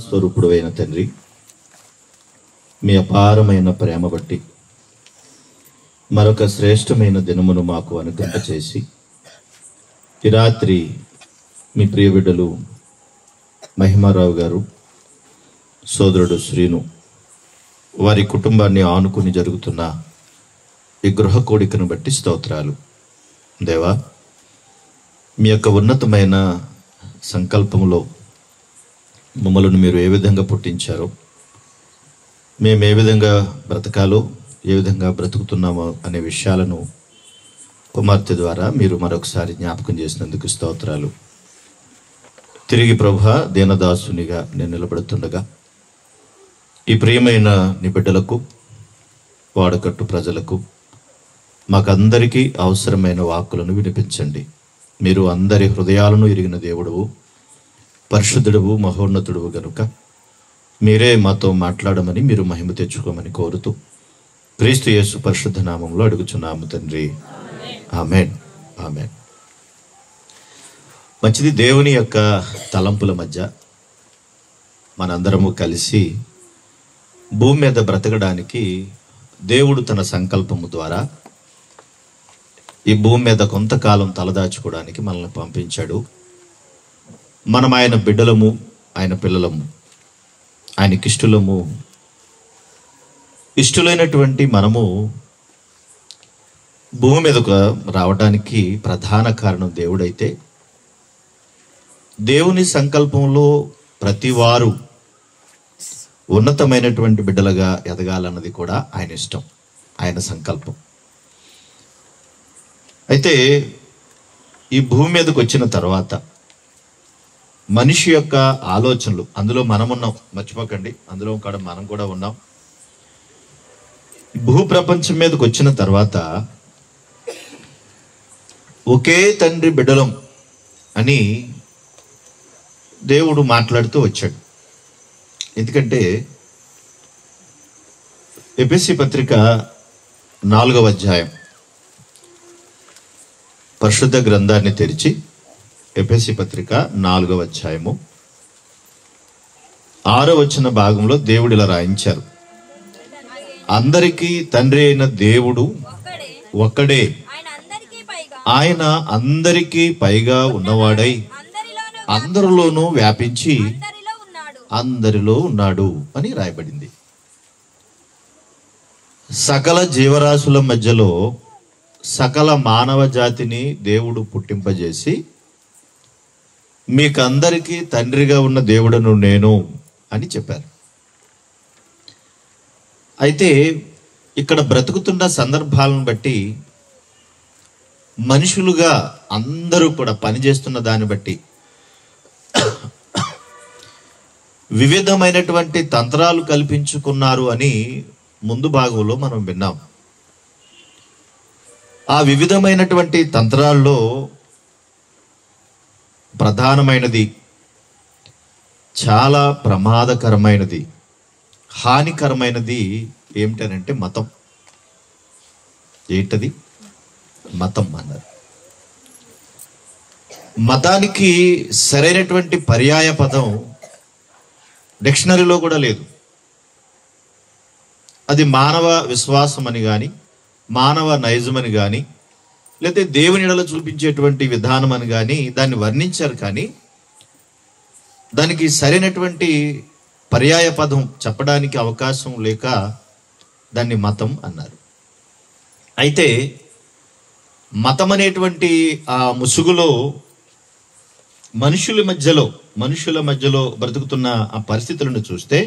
స్వరూపుడు అయిన తండ్రి మీ అపారమైన ప్రేమ బట్టి మరొక శ్రేష్టమైన దినమును మాకు అనుగ్రహింపచేసి ఈ రాత్రి మీ ప్రియ బిడ్డలు మహిమారావు గారు సోదరుడు శ్రీను వారి కుటుంబాన్ని ఆనుకుని జరుగుతున్న ఈ గృహ కోడికను బట్టి స్తోత్రాలు దేవా మీ యొక్క ఉన్నతమైన సంకల్పములో మమ్మలను మీరు ఏ విధంగా పుట్టించారో మేము ఏ విధంగా బ్రతకాలో ఏ విధంగా బ్రతుకుతున్నామో అనే విషయాలను కుమార్తె ద్వారా మీరు మరొకసారి జ్ఞాపకం చేసినందుకు స్తోత్రాలు తిరిగి ప్రభ దీనదాసునిగా నేను నిలబడుతుండగా ఈ ప్రియమైన నీ బిడ్డలకు వాడకట్టు ప్రజలకు మాకందరికీ అవసరమైన వాక్కులను వినిపించండి మీరు అందరి హృదయాలను ఎరిగిన దేవుడువు పరిశుద్ధుడువు మహోన్నతుడువు గనుక మీరే మాతో మాట్లాడమని మీరు మహిమ తెచ్చుకోమని కోరుతూ క్రీస్తు యేసు పరిశుద్ధ నామంలో అడుగుచున్నాము తండ్రి ఆమెన్ ఆమెన్ మంచిది దేవుని యొక్క తలంపుల మధ్య మనందరము కలిసి భూమి మీద బ్రతకడానికి దేవుడు తన సంకల్పము ద్వారా ఈ భూమి మీద కొంతకాలం తలదాచుకోవడానికి మనల్ని పంపించాడు మనం ఆయన బిడ్డలము ఆయన పిల్లలము ఆయనకి ఇష్టలము ఇష్టలైనటువంటి మనము భూమి మీదకు రావడానికి ప్రధాన కారణం దేవుడైతే దేవుని సంకల్పంలో ప్రతి వారు ఉన్నతమైనటువంటి బిడ్డలుగా ఎదగాలన్నది కూడా ఆయన ఇష్టం ఆయన సంకల్పం అయితే ఈ భూమి మీదకి వచ్చిన తర్వాత మనిషి యొక్క ఆలోచనలు అందులో మనం ఉన్నాం మర్చిపోకండి అందులో కూడా మనం కూడా ఉన్నాం భూ ప్రపంచం మీదకి వచ్చిన తర్వాత ఒకే తండ్రి బిడ్డలం అని దేవుడు మాట్లాడుతూ వచ్చాడు ఎందుకంటే ఎపిసి పత్రిక నాలుగవ అధ్యాయం పరిశుద్ధ గ్రంథాన్ని తెరిచి ఎపిసి పత్రిక నాలుగవ అధ్యాయము ఆరో వచ్చిన భాగంలో దేవుడు ఇలా రాయించారు అందరికీ తండ్రి అయిన దేవుడు ఒక్కడే ఒక్కడే ఆయన అందరికీ పైగా ఆయన అందరికీ పైగా ఉన్నవాడై అందరిలోనూ అందరిలోనూ వ్యాపించి అందరిలో ఉన్నాడు అందరిలో ఉన్నాడు అని రాయబడింది సకల జీవరాశుల మధ్యలో సకల మానవ జాతిని దేవుడు పుట్టింపజేసి మీకందరికీ తండ్రిగా ఉన్న దేవుడను నేను అని చెప్పారు అయితే ఇక్కడ బ్రతుకుతున్న సందర్భాలను బట్టి మనుషులుగా అందరూ కూడా పనిచేస్తున్న దాన్ని బట్టి వివిధమైనటువంటి తంత్రాలు కల్పించుకున్నారు అని ముందు భాగంలో మనం విన్నాం ఆ వివిధమైనటువంటి తంత్రాల్లో ప్రధానమైనది చాలా ప్రమాదకరమైనది హానికరమైనది ఏమిటనంటే మతం ఏంటది మతం అన్నారు మతానికి సరైనటువంటి పర్యాయ పదం డిక్షనరీలో కూడా లేదు అది మానవ విశ్వాసం అని కానీ మానవ నైజం అని కానీ లేకపోతే దేవునిడలో చూపించేటువంటి విధానం అని కానీ దాన్ని వర్ణించారు కానీ దానికి సరైనటువంటి పర్యాయ పదం చెప్పడానికి అవకాశం లేక దాన్ని మతం అన్నారు అయితే మతం అనేటువంటి ఆ ముసుగులో మనుషుల మధ్యలో మనుషుల మధ్యలో బ్రతుకుతున్న ఆ పరిస్థితులను చూస్తే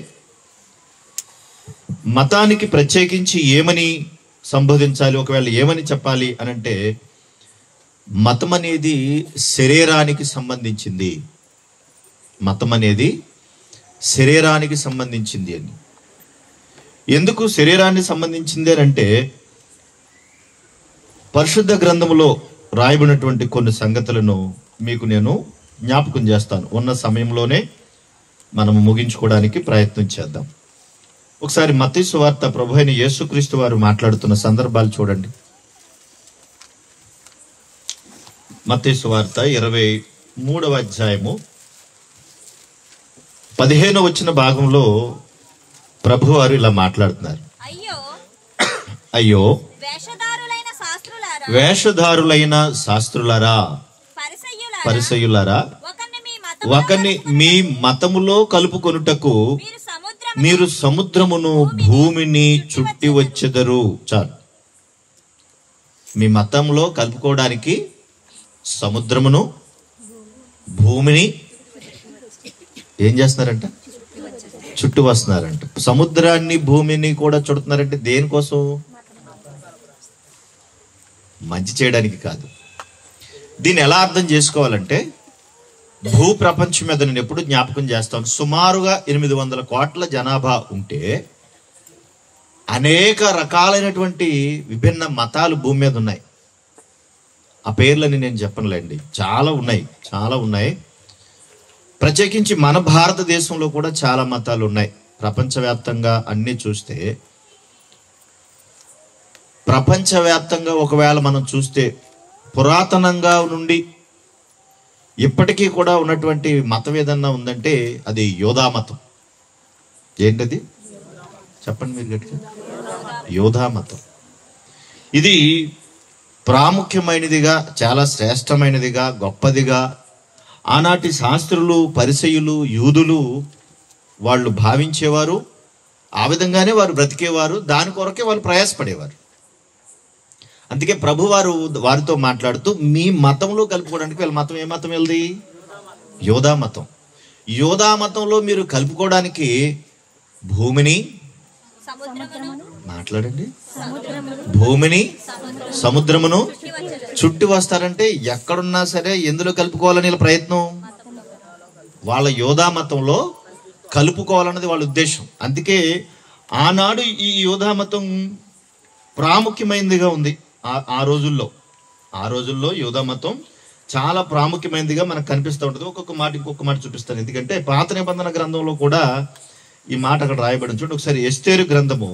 మతానికి ప్రత్యేకించి ఏమని సంబోధించాలి ఒకవేళ ఏమని చెప్పాలి అని అంటే మతం అనేది శరీరానికి సంబంధించింది మతం అనేది శరీరానికి సంబంధించింది అని ఎందుకు శరీరానికి సంబంధించింది అని అంటే పరిశుద్ధ గ్రంథములో రాయబడినటువంటి కొన్ని సంగతులను మీకు నేను జ్ఞాపకం చేస్తాను ఉన్న సమయంలోనే మనము ముగించుకోవడానికి ప్రయత్నం చేద్దాం ఒకసారి మత్తయి వార్త ప్రభు అయిన యేసుక్రీస్తు వారు మాట్లాడుతున్న సందర్భాలు చూడండి మత్తయి వార్త ఇరవై మూడవ అధ్యాయము పదిహేను వచ్చిన భాగంలో ప్రభు వారు ఇలా మాట్లాడుతున్నారు అయ్యో అయ్యో వేషధారులైన శాస్త్రులారా వేషధారులైన శాస్త్రులారా పరిసయ్యులారా పరిసయులారా ఒకరిని మీ మతములో ఒకని మీ మతములో కలుపుకొనుటకు మీరు సముద్రం మీరు సముద్రమును భూమిని చుట్టి వచ్చెదరు చాలు మీ మతంలో కలుపుకోవడానికి సముద్రమును భూమిని ఏం చేస్తున్నారంట చుట్టూ వస్తున్నారంట సముద్రాన్ని భూమిని కూడా చుడుతున్నారంటే దేనికోసం మంచి చేయడానికి కాదు దీన్ని ఎలా అర్థం చేసుకోవాలంటే భూ ప్రపంచం మీద నేను ఎప్పుడు జ్ఞాపకం చేస్తాను సుమారుగా ఎనిమిది వందల కోట్ల జనాభా ఉంటే అనేక రకాలైనటువంటి విభిన్న మతాలు భూమి మీద ఉన్నాయి ఆ పేర్లని నేను చెప్పనులేండి చాలా ఉన్నాయి చాలా ఉన్నాయి ప్రత్యేకించి మన భారతదేశంలో కూడా చాలా మతాలు ఉన్నాయి ప్రపంచవ్యాప్తంగా అన్ని చూస్తే ప్రపంచవ్యాప్తంగా ఒకవేళ మనం చూస్తే పురాతనంగా నుండి ఇప్పటికీ కూడా ఉన్నటువంటి మతం ఏదన్నా ఉందంటే అది యోధా మతం ఏంటది చెప్పండి మీరు గట్టిగా యోధా మతం ఇది ప్రాముఖ్యమైనదిగా చాలా శ్రేష్టమైనదిగా గొప్పదిగా ఆనాటి శాస్త్రులు పరిసయులు యూదులు వాళ్ళు భావించేవారు ఆ విధంగానే వారు బ్రతికేవారు దాని కొరకే వాళ్ళు ప్రయాసపడేవారు అందుకే ప్రభువారు వారితో మాట్లాడుతూ మీ మతంలో కలుపుకోవడానికి వీళ్ళ మతం ఏ మతం వెళ్ళది యోధా మతం యోధా మతంలో మీరు కలుపుకోవడానికి భూమిని సముద్రమును మాట్లాడండి భూమిని సముద్రమును చుట్టి వస్తారంటే ఎక్కడున్నా సరే ఎందులో కలుపుకోవాలని వీళ్ళ ప్రయత్నం వాళ్ళ యోధా మతంలో కలుపుకోవాలన్నది వాళ్ళ ఉద్దేశం అందుకే ఆనాడు ఈ యోధా మతం ప్రాముఖ్యమైనదిగా ఉంది ఆ- ఆ రోజుల్లో ఆ రోజుల్లో యోధా మతం చాలా ప్రాముఖ్యమైనదిగా మనకు కనిపిస్తూ ఉంటుంది ఒక్కొక్క మాట ఇంకొక మాట చూపిస్తాను ఎందుకంటే పాత నిబంధన గ్రంథంలో కూడా ఈ మాట అక్కడ రాయబడి చూడండి ఒకసారి ఎస్తేరు గ్రంథము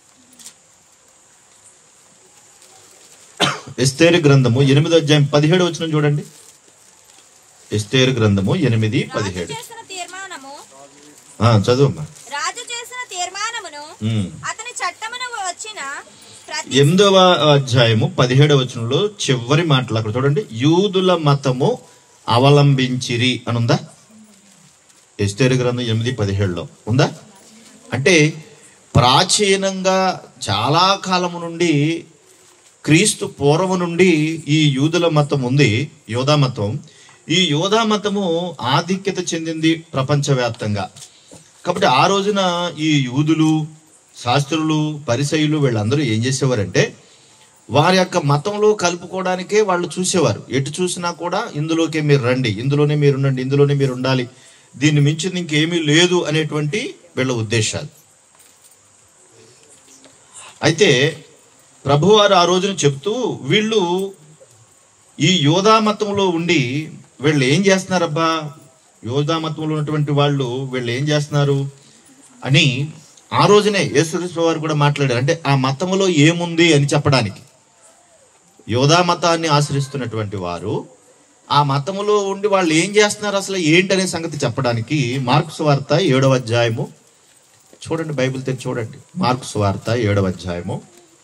ఎస్తేరు గ్రంథము ఎనిమిదో అధ్యాయం పదిహేడు వచ్చిన చూడండి ఎస్తేరు గ్రంథము ఎనిమిది రాజు పదిహేడు చేసిన తీర్మానము ఆ, చదువమ్మా రాజు చేసిన తీర్మానమును ఉమ్. అతని చట్టమును వచ్చిన ప్రతి ఎనిమిదవ అధ్యాయము పదిహేడవ వచనంలో చివరి మాటలు అక్కడ చూడండి యూదుల మతము అవలంబించిరి అని ఉందా ఎస్తేరు గ్రంథం ఎనిమిది పదిహేడులో ఉందా అంటే ప్రాచీనంగా చాలా కాలము నుండి క్రీస్తు పూర్వం నుండి ఈ యూదుల మతం ఉంది యోధా మతం ఈ యోధా మతము ఆధిక్యత చెందింది ప్రపంచవ్యాప్తంగా కాబట్టి ఆ రోజున ఈ యూదులు శాస్త్రులు పరిసయులు వీళ్ళందరూ ఏం చేసేవారంటే వారి యొక్క మతంలో కలుపుకోవడానికే వాళ్ళు చూసేవారు ఎటు చూసినా కూడా ఇందులోకే మీరు రండి ఇందులోనే మీరు ఉండండి ఇందులోనే మీరు ఉండాలి దీన్ని మించింది ఇంకేమీ లేదు అనేటువంటి వీళ్ళ ఉద్దేశాలు అయితే ప్రభువారు ఆ రోజున చెప్తూ వీళ్ళు ఈ యోధా మతంలో ఉండి వీళ్ళు ఏం చేస్తున్నారబ్బా యోధా మతంలో ఉన్నటువంటి వాళ్ళు వీళ్ళు ఏం చేస్తున్నారు అని ఆ రోజునే యేసుక్రీస్తు వారు కూడా మాట్లాడారు అంటే ఆ మతంలో ఏముంది అని చెప్పడానికి యోధా మతాన్ని ఆశ్రయిస్తున్నటువంటి వారు ఆ మతములో ఉండి వాళ్ళు ఏం చేస్తున్నారు అసలు ఏంటనే సంగతి చెప్పడానికి మార్క్స్ వార్త ఏడవ అధ్యాయము చూడండి బైబిల్ తెచ్చి చూడండి మార్క్స్ వార్త ఏడవ అధ్యాయము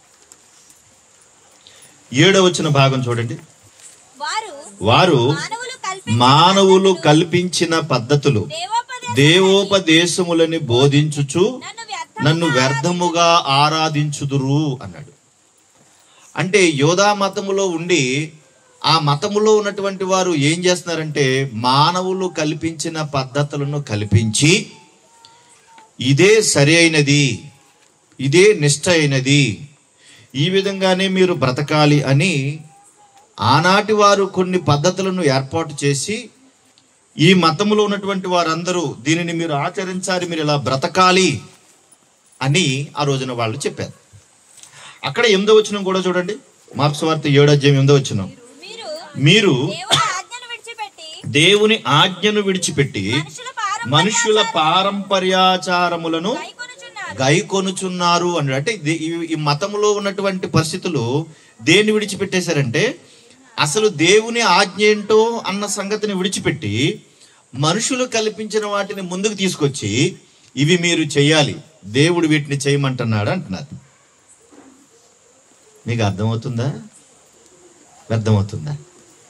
ఏడవ వచ్చిన భాగం చూడండి వారు వారు మానవులు కల్పి మానవులు కల్పించిన పద్ధతులు దేవోపదేశ దేవోపదేశములని బోధించుచు నన్ను వ్యర్థ నన్ను వ్యర్థముగా ఆరాధించుదురు అన్నాడు అంటే యోధా మతములో ఉండి ఆ మతములో ఉన్నటువంటి వారు ఏం చేస్తున్నారంటే మానవులు కల్పించిన పద్ధతులను కల్పించి ఇదే సరి అయినది ఇదే నిష్ట అయినది ఈ విధంగానే మీరు బ్రతకాలి అని ఆనాటి వారు కొన్ని పద్ధతులను ఏర్పాటు చేసి ఈ మతములో ఉన్నటువంటి వారందరూ దీనిని మీరు ఆచరించాలి మీరు ఇలా బ్రతకాలి అని ఆ రోజున వాళ్ళు చెప్పారు అక్కడ ఎనిమిదో వచనం కూడా చూడండి మార్క్స్ వార్త ఏడో అధ్యాయం ఎనిమిదో వచనం మీరు మీరు దేవుని ఆజ్ఞను విడిచిపెట్టి దేవుని ఆజ్ఞను విడిచిపెట్టి మనుషుల పారం మనుషుల పారంపర్యాచారములను గైకొనుచున్నారు గైకొనుచున్నారు అన్నాడు అంటే ఇది- ఈ- ఈ మతములో ఉన్నటువంటి పరిస్థితులు దేన్ని విడిచిపెట్టేశారంటే అసలు దేవుని ఆజ్ఞ ఏంటో అన్న సంగతిని విడిచిపెట్టి మనుషులు కల్పించిన వాటిని ముందుకు తీసుకొచ్చి ఇవి మీరు చేయాలి దేవుడు వీటిని చేయమంటున్నాడు అంటున్నారు మీకు అర్థమవుతుందా అర్థమవుతుందా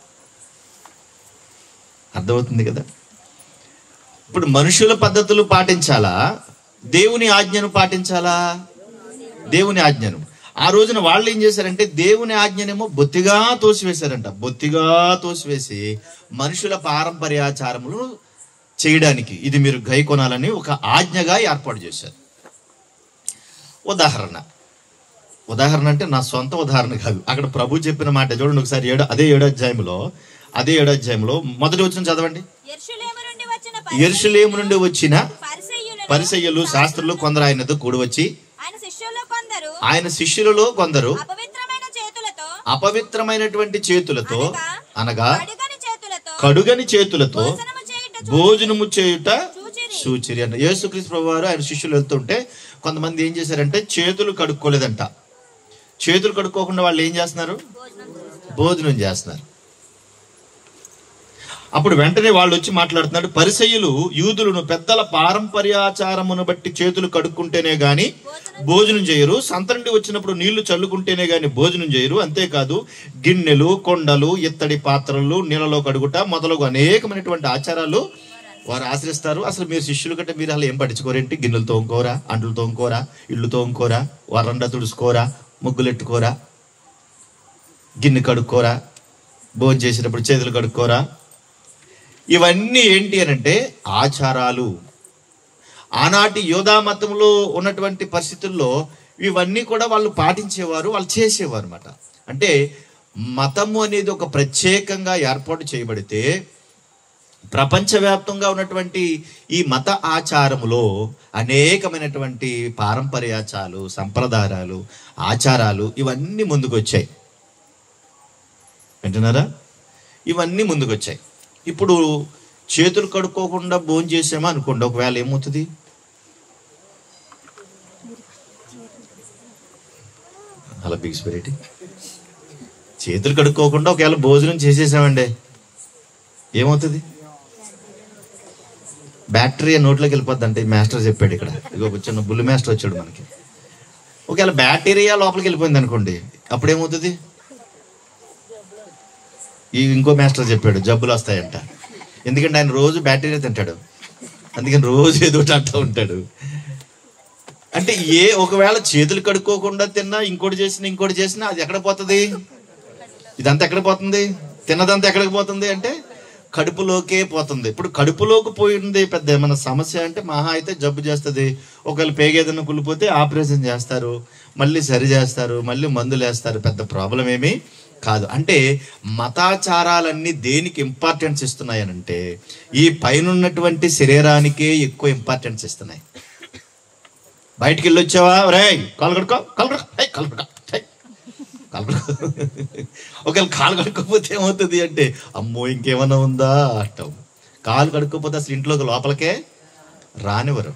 అర్థమవుతుంది కదా ఇప్పుడు మనుషుల పద్ధతులు పాటించాలా దేవుని ఆజ్ఞను పాటించాలా దేవుని ఆజ్ఞను ఆ రోజున వాళ్ళు ఏం చేశారంటే దేవుని ఆజ్ఞనేమో బొత్తిగా తోసివేశారంట బొత్తిగా తోసివేసి మనుషుల పారంపర్యాచారములు చేయడానికి ఇది మీరు గై కొనాలని ఒక ఆజ్ఞగా ఏర్పాటు చేశారు ఉదాహరణ ఉదాహరణ అంటే నా సొంత ఉదాహరణ కాదు అక్కడ ప్రభు చెప్పిన మాట చూడండి ఒకసారి ఏడో అదే ఏడో అధ్యాయంలో అదే ఏడో అధ్యాయంలో మొదటి వచ్చిన చదవండి యెరూషలేము నుండి వచ్చిన ఎరుషలేము నుండి వచ్చిన పరిసయ్యులను పరిసయ్యులు శాస్త్రులు కొందరు ఆయన ఎదుట కూడి వచ్చి ఆయన శిష్యుల్లో కొందరు ఆయన శిష్యులలో కొందరు అపవిత్రమైన చేతులతో అపవిత్రమైనటువంటి చేతులతో అనగా అడుగని చేతులతో కడుగని చేతులతో భోజనము చేయుట చూ- భోజనము చేయుట చూచిరి సూచిరి అంటే యేసుక్రీస్తు ప్రభు వారు ఆయన శిష్యులు వెళ్తుంటే కొంతమంది ఏం చేశారంటే చేతులు కడుక్కోలేదంట చేతులు కడుక్కోకుండా వాళ్ళు ఏం చేస్తున్నారు భోజనం చేస్తున్నారు అప్పుడు వెంటనే వాళ్ళు వచ్చి మాట్లాడుతున్నాడు పరిసయ్యులు యూదులను పెద్దల పారంపర్యాచారమును బట్టి చేతులు కడుక్కుంటేనే గాని భోజనం చేయరు సంత నుండి వచ్చినప్పుడు నీళ్లు చల్లుకుంటేనే గాని భోజనం చేయరు అంతేకాదు గిన్నెలు కొండలు ఇత్తడి పాత్రలు నీళ్ళలో కడుగుట మొదలగు అనేకమైనటువంటి ఆచారాలు వారు ఆశ్రయిస్తారు అసలు మీరు శిష్యులు కంటే మీరు అసలు ఏం పట్టించుకోరేంటి గిన్నెలు తోముకోరా అంట్లు తోముకోరా ఇళ్ళు తోముకోరా వరండా తుడుచుకోరా ముగ్గులెట్టుకోరా గిన్నె కడుక్కోరా భోజనం చేసేటప్పుడు చేతులు కడుక్కోరా ఇవన్నీ ఏంటి అని అంటే ఆచారాలు ఆనాటి యోధా మతంలో ఉన్నటువంటి పరిస్థితుల్లో ఇవన్నీ కూడా వాళ్ళు పాటించేవారు వాళ్ళు చేసేవారు అనమాట అంటే మతము అనేది ఒక ప్రత్యేకంగా ఏర్పాటు చేయబడితే ప్రపంచవ్యాప్తంగా ఉన్నటువంటి ఈ మత ఆచారములో అనేకమైనటువంటి పారంపర్యాచారాలు సంప్రదాయాలు ఆచారాలు ఇవన్నీ ముందుకు వచ్చాయి వింటున్నారా ఇవన్నీ ముందుకు వచ్చాయి ఇప్పుడు చేతులు కడుక్కోకుండా భోజనం చేసామా అనుకోండి ఒకవేళ ఏమవుతుంది అలా బిగిసిపెట్టి చేతులు కడుక్కోకుండా ఒకవేళ భోజనం చేసేసామండి ఏమవుతుంది బ్యాటరీ నోట్లోకి వెళ్ళిపోద్ది అంటే మాస్టర్ చెప్పాడు ఇక్కడ ఇగో చిన్న బుల్లి మాస్టర్ వచ్చాడు మనకి ఒకవేళ బ్యాక్టీరియా లోపలికి వెళ్ళిపోయింది అనుకోండి అప్పుడు ఏమవుతుంది ఈ ఇంకో మాస్టర్ చెప్పాడు జబ్బులు వస్తాయంట ఎందుకంటే ఆయన రోజు బ్యాక్టీరియా తింటాడు అందుకని రోజు ఏదో ఒకటి అంటూ ఉంటాడు అంటే ఏ ఒకవేళ చేతులు కడుక్కోకుండా తిన్నా ఇంకోటి చేసినా ఇంకోటి చేసినా అది ఎక్కడ పోతుంది ఇదంతా ఎక్కడ పోతుంది తిన్నదంతా ఎక్కడికి పోతుంది అంటే కడుపులోకే పోతుంది ఇప్పుడు కడుపులోకి పోయింది పెద్ద ఏమైనా సమస్య అంటే మహా అయితే జబ్బు చేస్తుంది ఒకవేళ పేగేదన్నా కుళ్ళిపోతే ఆపరేషన్ చేస్తారు మళ్ళీ సరి చేస్తారు మళ్ళీ మందులు వేస్తారు పెద్ద ప్రాబ్లం ఏమీ కాదు అంటే మతాచారాలన్నీ దేనికి ఇంపార్టెన్స్ ఇస్తున్నాయనంటే ఈ పైన ఉన్నటువంటి శరీరానికే ఎక్కువ ఇంపార్టెన్స్ ఇస్తున్నాయి బయటికి వెళ్ళి వచ్చావా రే కాలు కడుకో కాలు కడుకో హై, కాలు కడుకో హై, కాలు కడుకో ఒకవేళ కాలు కడుక్కోపోతే ఏమవుతుంది అంటే అమ్మో ఇంకేమన్నా ఉందా అంటాం కాలు కడుక్కోపోతే అసలు ఇంట్లోకి లోపలికే రానివ్వరు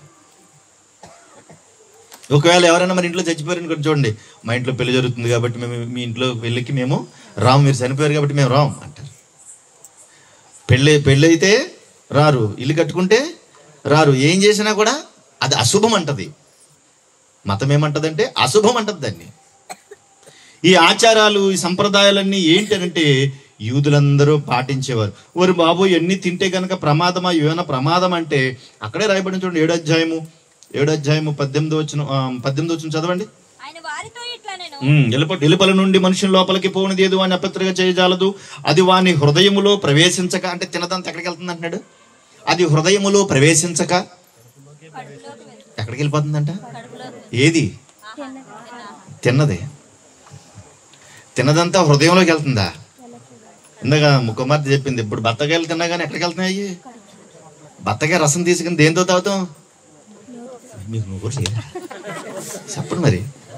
ఒకవేళ ఎవరైనా మన ఇంట్లో చచ్చిపోయారు అనుకోండి చూడండి మా ఇంట్లో పెళ్లి జరుగుతుంది కాబట్టి మేము మీ ఇంట్లో పెళ్ళికి మేము రాము మీరు చనిపోయారు కాబట్టి మేము రాము అంటారు పెళ్ళి పెళ్ళి అయితే రారు ఇల్లు కట్టుకుంటే రారు ఏం చేసినా కూడా అది అశుభం అంటది మతం ఏమంటదంటే అశుభం అంటది దాన్ని ఈ ఆచారాలు ఈ సంప్రదాయాలన్నీ ఏంటంటే యూదులందరూ పాటించేవారు ఓరి బాబు ఎన్ని తింటే కనుక ప్రమాదమా ఏమైనా ప్రమాదం అంటే అక్కడే రాయబడిన చూడండి ఏడో అధ్యాయము ఏడో అధ్యాయము పద్దెనిమిది వచ్చిన పద్దెనిమిది వచ్చిన చదవండి ఆయన వారితో ఇట్లా నేను ఉమ్, ఎలుప ఎలుపల నుండి మనుషుల లోపలికి పోనిది ఏది వాని అపత్రిగా చేయజాలదు అది వాని హృదయములో ప్రవేశించక అంటే తినదంతా ఎక్కడికి వెళ్తుంది అంటున్నాడు అది హృదయములో ప్రవేశించక కడుపులోకి వెళ్తుంది ఎక్కడికి వెళ్ళిపోతుందంట కడుపులోకి ఏది తిన్నది తిన్నదంతా హృదయంలోకి వెళ్తుందా ఇందాక ముఖమార్తె చెప్పింది ఇప్పుడు బత్తకాయలు తిన్నా కానీ ఎక్కడికి వెళ్తున్నాయి బత్తకాయ రసం తీసుకుని దేంతో తాగుతాం మీకు నువ్వు కూడా చేయరా? చెప్పండి మరి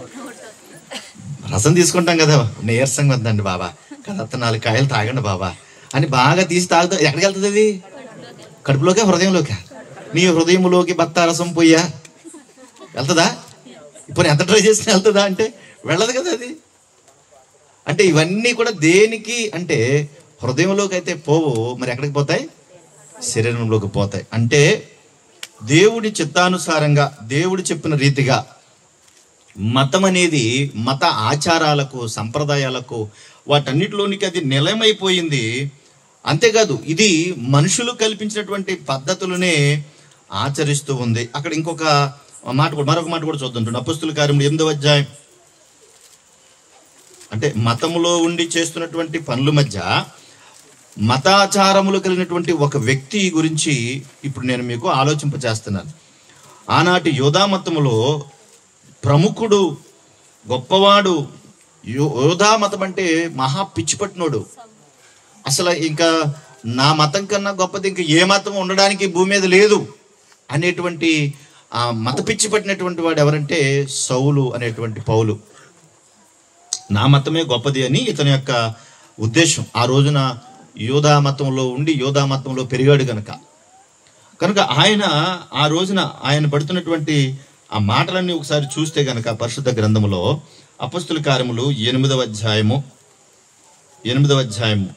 రసం తీసుకుంటాం కదా నీరసంగా వద్దండి బాబా కదా నాలుగు కాయలు తాగండి బాబా అని బాగా తీసి తాగుతా ఎక్కడికి వెళ్తుంది అది కడుపులోకే హృదయంలోకి నీ హృదయంలోకి బత్త రసం పొయ్యా వెళ్తుందా ఇప్పుడు ఎంత ట్రై చేసినా వెళ్తుందా అంటే వెళ్ళదు కదా అది అంటే ఇవన్నీ కూడా దేనికి అంటే హృదయంలోకి అయితే పోవు మరి ఎక్కడికి పోతాయి శరీరంలోకి పోతాయి అంటే దేవుడి చిత్తానుసారంగా దేవుడు చెప్పిన రీతిగా మతం అనేది మత ఆచారాలకు సంప్రదాయాలకు వాటన్నిటిలోనికి అది నిలయమైపోయింది అంతేకాదు ఇది మనుషులు కల్పించినటువంటి పద్ధతులనే ఆచరిస్తూ ఉంది అక్కడ ఇంకొక మాట కూడా మరొక మాట కూడా చూద్దాం అపుస్తుల కార్యములు ఎనిమిదవ అధ్యాయం అంటే మతములో ఉండి చేస్తున్నటువంటి పనుల మధ్య మతాచారములు కలిగినటువంటి ఒక వ్యక్తి గురించి ఇప్పుడు నేను మీకు ఆలోచింపచేస్తున్నాను ఆనాటి యోధా మతములో ప్రముఖుడు గొప్పవాడు యో- యోధా మతం అంటే మహా పిచ్చిపట్టినోడు అసలు ఇంకా నా మతం కన్నా గొప్పది ఇంకా ఏ మతం ఉండడానికి భూమి మీద లేదు అనేటువంటి ఆ మత పిచ్చి పట్టినటువంటి వాడు ఎవరంటే సౌలు అనేటువంటి పౌలు నా మతమే గొప్పది అని ఇతని యొక్క ఉద్దేశం ఆ రోజున యోధా మతంలో ఉండి యోధా మతంలో పెరిగాడు గనక కనుక ఆయన ఆ రోజున ఆయన పడుతున్నటువంటి ఆ మాటలన్నీ ఒకసారి చూస్తే గనక పరిశుద్ధ గ్రంథములో అపస్తుల కార్యములు ఎనిమిదవ అధ్యాయము ఎనిమిదవ అధ్యాయము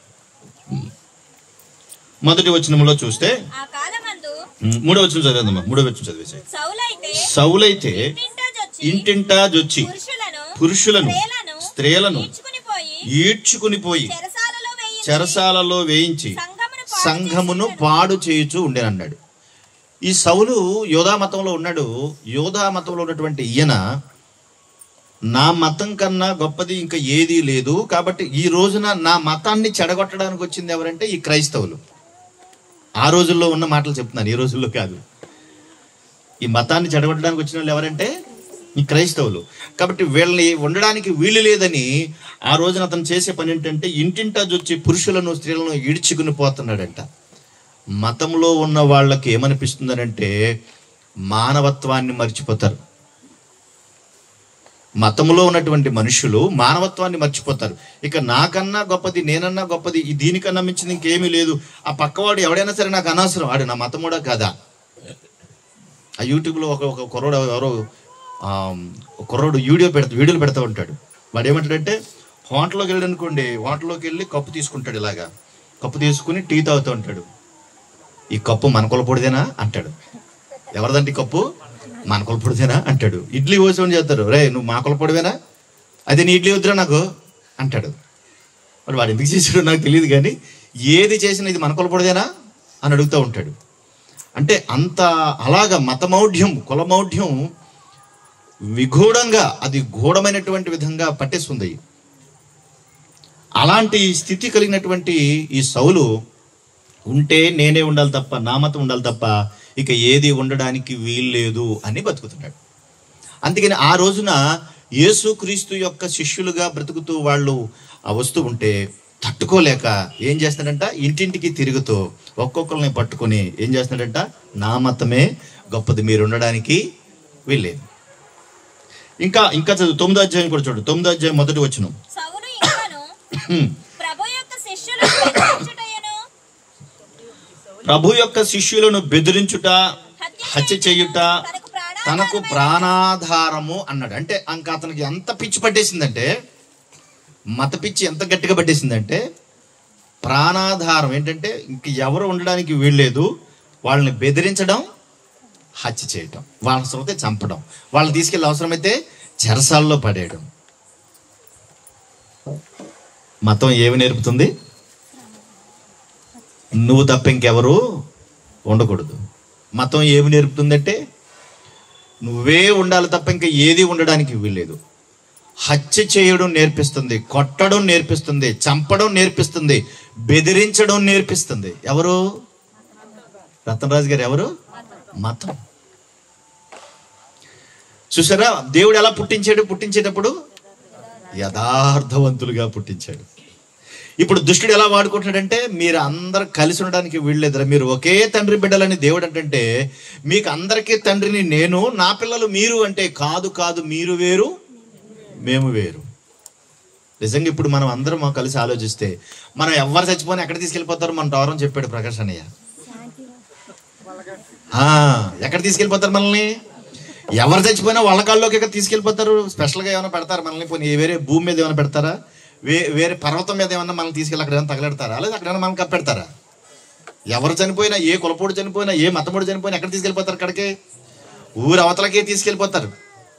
మొదటి వచనములో చూస్తే ఆ కాలమందు ఉమ్, మూడో వచ్చిన చదివేదమ్మా మూడో వచ్చిన చదివేసాయి సౌలైతే సౌలైతే ఇంటింటాజొచ్చి ఇంటింటాజొచ్చి పురుషులను పురుషులను స్త్రీలను స్త్రీలను ఈడ్చుకుని పోయి ఈడ్చుకుని పోయి చెరసాలలో వేయించి చెరసాలలో వేయించి సంఘమును పాడు సంఘమును చేసి పాడు చేయుచు ఉండేనన్నాడు ఈ సౌలు యోధా మతంలో ఉన్నాడు యోధా మతంలో ఉన్నటువంటి ఈయన నా మతం కన్నా గొప్పది ఇంకా ఏదీ లేదు కాబట్టి ఈ రోజున నా మతాన్ని చెడగొట్టడానికి వచ్చింది ఎవరంటే ఈ క్రైస్తవులు ఆ రోజుల్లో ఉన్న మాటలు చెప్తున్నాను ఈ రోజుల్లో కాదు ఈ మతాన్ని చెడగొట్టడానికి వచ్చిన వాళ్ళు ఎవరంటే ఈ క్రైస్తవులు కాబట్టి వీళ్ళని ఉండడానికి వీలు లేదని ఆ రోజున అతను చేసే పని ఏంటంటే ఇంటింటా వచ్చి పురుషులను స్త్రీలను ఈడ్చుకుని పోతున్నాడంట మతంలో ఉన్న వాళ్ళకి ఏమనిపిస్తుందనంటే మానవత్వాన్ని మర్చిపోతారు మతంలో ఉన్నటువంటి మనుషులు మానవత్వాన్ని మర్చిపోతారు ఇక నాకన్నా గొప్పది నేనన్నా గొప్పది ఈ దీనికన్నా మించింది ఇంకేమీ లేదు ఆ పక్కవాడు ఎవడైనా సరే నాకు అనవసరం వాడు నా మతముడా కాదా ఆ యూట్యూబ్లో ఒక ఒక కుర్రోడు ఎవరో ఆ, ఒక కుర్రోడు వీడియో పెడతా వీడియోలు పెడతా ఉంటాడు వాడు ఏమంటాడంటే హోటల్లోకి వెళ్ళాడు అనుకోండి హోటల్లోకి వెళ్ళి కప్పు తీసుకుంటాడు ఇలాగా కప్పు తీసుకుని టీ తాగుతూ ఉంటాడు ఈ కప్పు మన కొలపొడిదేనా అంటాడు ఎవరిదంటే ఈ కప్పు మన కొలపొడిదేనా అంటాడు ఇడ్లీ పోసి చేస్తారు రే నువ్వు మా కొలపొడివేనా అదే నీ ఇడ్లీ వద్దురా నాకు అంటాడు మరి వాడు ఎందుకు చేసాడో నాకు తెలియదు కానీ ఏది చేసినా ఇది మన కొలపొడిదేనా అని అడుగుతూ ఉంటాడు అంటే అంత అలాగ మతమౌఢ్యం కులమౌఢ్యం విగూఢంగా అది గూఢమైనటువంటి విధంగా పట్టేస్తుంది అలాంటి స్థితి కలిగినటువంటి ఈ సౌలు ఉంటే నేనే ఉండాలి తప్ప నా మతం ఉండాలి తప్ప ఇక ఏది ఉండడానికి వీల్లేదు అని బతుకుతున్నాడు అందుకని ఆ రోజున యేసుక్రీస్తు యొక్క శిష్యులుగా బ్రతుకుతూ వాళ్ళు ఆ వస్తూ ఉంటే తట్టుకోలేక ఏం చేస్తున్నాడంట ఇంటింటికి తిరుగుతూ ఒక్కొక్కరిని పట్టుకొని ఏం చేస్తున్నాడంట నా మతమే గొప్పది మీరు ఉండడానికి వీల్లేదు ఇంకా ఇంకా చదువు తొమ్మిదో అధ్యాయం కూడా చూడు తొమ్మిదో అధ్యాయం మొదటి వచ్చిన సౌలు ఇంకను ప్రభు యొక్క శిష్యులను బెదిరించుటయును, ప్రభు యొక్క శిష్యులను బెదిరించుట హత్య చేయుట తనకు ప్రాణాధారమైన తనకు ప్రాణాధారము అన్నాడు అంటే ఇంకా అతనికి ఎంత పిచ్చి పట్టేసిందంటే మత పిచ్చి ఎంత గట్టిగా పట్టేసిందంటే ప్రాణాధారం ఏంటంటే ఇంక ఎవరు ఉండడానికి వీల్లేదు వాళ్ళని బెదిరించడం హత్య చేయటం వాళ్ళ అవసరమైతే చంపడం వాళ్ళని తీసుకెళ్ళి అవసరమైతే చెరసాల్లో పడేయడం మతం ఏమి నేర్పుతుంది నువ్వు తప్ప ఇంకెవరు ఉండకూడదు మతం ఏమి నేర్పుతుందంటే నువ్వే ఉండాలి తప్ప ఇంకా ఏది ఉండడానికి వీల్లేదు హత్య చేయడం నేర్పిస్తుంది కొట్టడం నేర్పిస్తుంది చంపడం నేర్పిస్తుంది బెదిరించడం నేర్పిస్తుంది ఎవరు రతనరాజు గారు ఎవరు మతం చూసారా దేవుడు ఎలా పుట్టించాడు పుట్టించేటప్పుడు యథార్థవంతులుగా పుట్టించాడు ఇప్పుడు దుష్టుడు ఎలా వాడుకుంటున్నాడంటే మీరు అందరు కలిసి ఉండడానికి వీళ్ళేదురా మీరు ఒకే తండ్రి బిడ్డలని దేవుడు అంటే మీకు అందరికీ తండ్రిని నేను నా పిల్లలు మీరు అంటే కాదు కాదు మీరు వేరు మేము వేరు నిజంగా ఇప్పుడు మనం అందరం కలిసి ఆలోచిస్తే మనం ఎవరు చచ్చిపోయినా ఎక్కడ తీసుకెళ్ళిపోతారు మన టవరం చెప్పాడు ప్రకాష్ అన్నయ్య ఆ, ఎక్కడ తీసుకెళ్ళిపోతారు మనల్ని ఎవరు చచ్చిపోయినా వాళ్ళ కాళ్ళలోకి ఎక్కడ తీసుకెళ్ళిపోతారు స్పెషల్గా ఏమైనా పెడతారు మనల్ని పోనీ వేరే భూమి మీద ఏమైనా పెడతారా వే వేరే పర్వతం మీద ఏమన్నా మనల్ని తీసుకెళ్ళి అక్కడ ఏమైనా తగలెడతారా లేదా అక్కడ ఏమైనా మనల్ని కప్పెడతారా ఎవరు చనిపోయినా ఏ కులపోడు చనిపోయినా ఏ మతముడు చనిపోయినా ఎక్కడ తీసుకెళ్ళిపోతారు అక్కడికి ఊరు అవతలకే తీసుకెళ్ళిపోతారు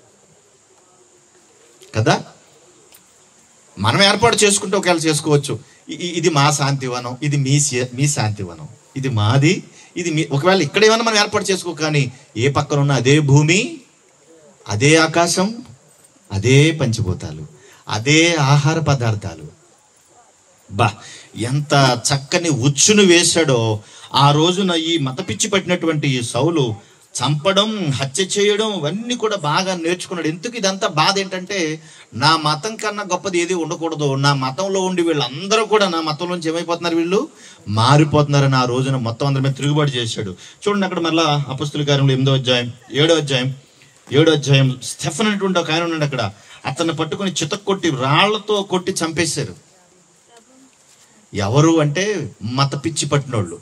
కదా మనం ఏర్పాటు చేసుకుంటే ఒకవేళ చేసుకోవచ్చు ఇ- ఇ- ఇది మా శాంతివనం ఇది మీ శే- మీ శాంతివనం ఇది మాది ఇది మీ ఒకవేళ ఇక్కడ ఏమైనా మనం ఏర్పాటు చేసుకో కానీ ఏ పక్కన ఉన్న అదే భూమి అదే ఆకాశం అదే పంచిపోతాలు అదే ఆహార పదార్థాలు బా ఎంత చక్కని ఉచ్చును వేశాడో ఆ రోజున ఈ మతపిచ్చి పట్టినటువంటి ఈ సౌలు చంపడం హత్య చేయడం ఇవన్నీ కూడా బాగా నేర్చుకున్నాడు ఎందుకు ఇదంతా బాధ ఏంటంటే నా మతం కన్నా గొప్పది ఏది ఉండకూడదు నా మతంలో ఉండి వీళ్ళందరూ కూడా నా మతంలోంచి ఏమైపోతున్నారు వీళ్ళు మారిపోతున్నారని ఆ రోజున మొత్తం అందరి మీద తిరుగుబాటు చేశాడు చూడండి అక్కడ మళ్ళా అపస్తుల కార్యంలో ఎనిమిదో అధ్యాయం ఏడో అధ్యాయం ఏడో అధ్యాయం స్టెఫన్ అనేటువంటి ఒక ఆయన ఉన్నాడు అక్కడ అతన్ని పట్టుకొని చితక్ కొట్టి రాళ్లతో కొట్టి చంపేశారు ఎవరు అంటే మత పిచ్చి పట్టినోళ్ళు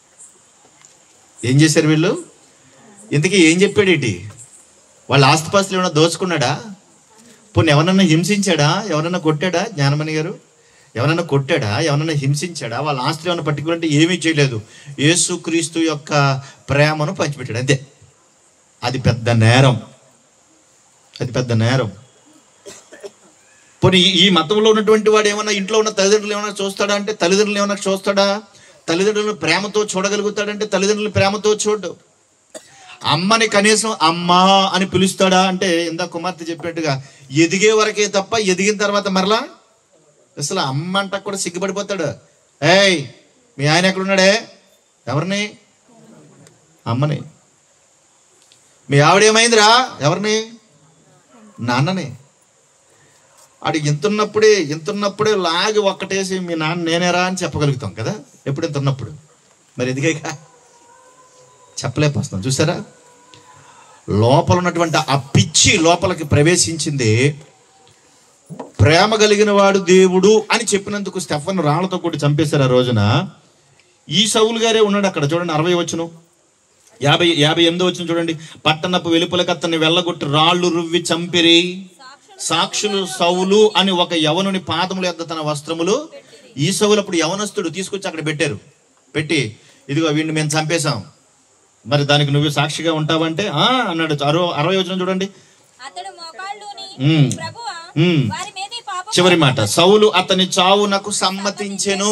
ఏం చేశారు వీళ్ళు ఇంతకీ ఏం చెప్పాడేటి వాళ్ళ ఆస్తిపాస్తులు ఏమైనా దోచుకున్నాడా పోనీ ఎవరన్నా హింసించాడా ఎవరన్నా కొట్టాడా జ్ఞానమణి గారు ఎవరన్నా కొట్టాడా ఎవరన్నా హింసించాడా వాళ్ళ ఆస్తులు ఏమైనా పర్టికులర్ అంటే ఏమీ చేయలేదు యేసుక్రీస్తు యొక్క ప్రేమను పంచిపెట్టాడు అంతే అది పెద్ద నేరం అది పెద్ద నేరం పోనీ ఈ- ఈ మతంలో ఉన్నటువంటి వాడు ఏమన్నా ఇంట్లో ఉన్న తల్లిదండ్రులు ఏమైనా చూస్తాడా అంటే తల్లిదండ్రులు ఏమైనా చూస్తాడా తల్లిదండ్రులను ప్రేమతో చూడగలుగుతాడంటే తల్లిదండ్రులు ప్రేమతో చూడు అమ్మని కనీసం అమ్మా అని పిలుస్తాడా అంటే ఇందా కుమార్తె చెప్పినట్టుగా ఎదిగే వరకే తప్ప ఎదిగిన తర్వాత మరలా అసలు అమ్మ అంట కూడా సిగ్గుపడిపోతాడు ఏయ్ మీ ఆయన ఎక్కడున్నాడే ఎవరిని అమ్మని మీ ఆవిడేమైందిరా ఎవరిని నాన్నని ఆడికి ఇంతున్నప్పుడే ఇంతున్నప్పుడే లాగి ఒక్కటేసి మీ నాన్న నేనేరా అని చెప్పగలుగుతాం కదా ఎప్పుడు ఇంతున్నప్పుడు మరి ఎదిగాక చెప్పలేకపోతున్నాం చూసారా లోపల ఉన్నటువంటి ఆ పిచ్చి లోపలికి ప్రవేశించింది ప్రేమ కలిగిన వాడు దేవుడు అని చెప్పినందుకు స్టెఫన్ రాళ్లతో కొట్టి చంపేశారు ఆ రోజున ఈ సౌలు గారే ఉన్నాడు అక్కడ చూడండి అరవై వచ్చును యాభై యాభై ఎనిమిది వచ్చిన చూడండి పట్టణపు వెలుపలకు అతన్ని వెళ్ళగొట్టి రాళ్ళు రువ్వి చంపిరి సాక్షులు సాక్షులు సౌలు అని ఒక యవనుని పాదముల యొద్ద తన వస్త్రములు ఈ సౌలు అప్పుడు యవనస్తుడు తీసుకొచ్చి అక్కడ పెట్టారు పెట్టి ఇదిగో వీడిని మేము చంపేశాం మరి దానికి నువ్వు సాక్షిగా ఉంటావంటే ఆ అన్నాడు అరవై అరవై వచ్చిన చూడండి అతడు మోకాళ్ళుని ఉమ్. ప్రభువా ఉమ్. వారి మీద ఈ పాపం చివరి మాట సౌలు అతని చావునకు సమ్మతించెను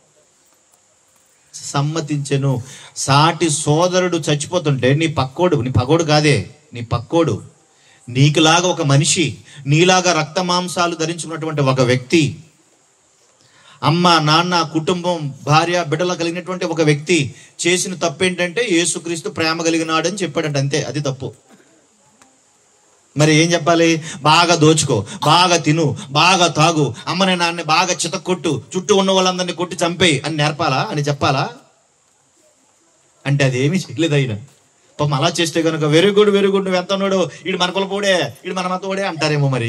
సమ్మతించెను సాటి సోదరుడు చచ్చిపోతుంటే నీ పక్కోడు నీ పగోడు కాదే నీ పక్కోడు నీకులాగా ఒక మనిషి నీలాగా రక్త మాంసాలు ధరించుకున్నటువంటి ఒక వ్యక్తి అమ్మ నాన్న కుటుంబం భార్య బిడ్డలు కలిగినటువంటి ఒక వ్యక్తి చేసిన తప్పు ఏంటంటే యేసుక్రీస్తు ప్రేమ కలిగినాడని చెప్పాడంట అంతే అది తప్పు మరి ఏం చెప్పాలి బాగా దోచుకో బాగా తిను బాగా తాగు అమ్మని నాన్న బాగా చితక్కొట్టు చుట్టూ ఉన్న వాళ్ళందరినీ కొట్టి చంపేయి అని నేర్పాలా అని చెప్పాలా అంటే అదేమీ చేయలేదు ఆయన పాపం అలా చేస్తే కనుక వెరీ గుడ్ వెరీ గుడ్ నువ్వు ఎంత ఉన్నాడు ఇడు మన కులపోడే ఇడు మన మతోడే అంటారేమో మరి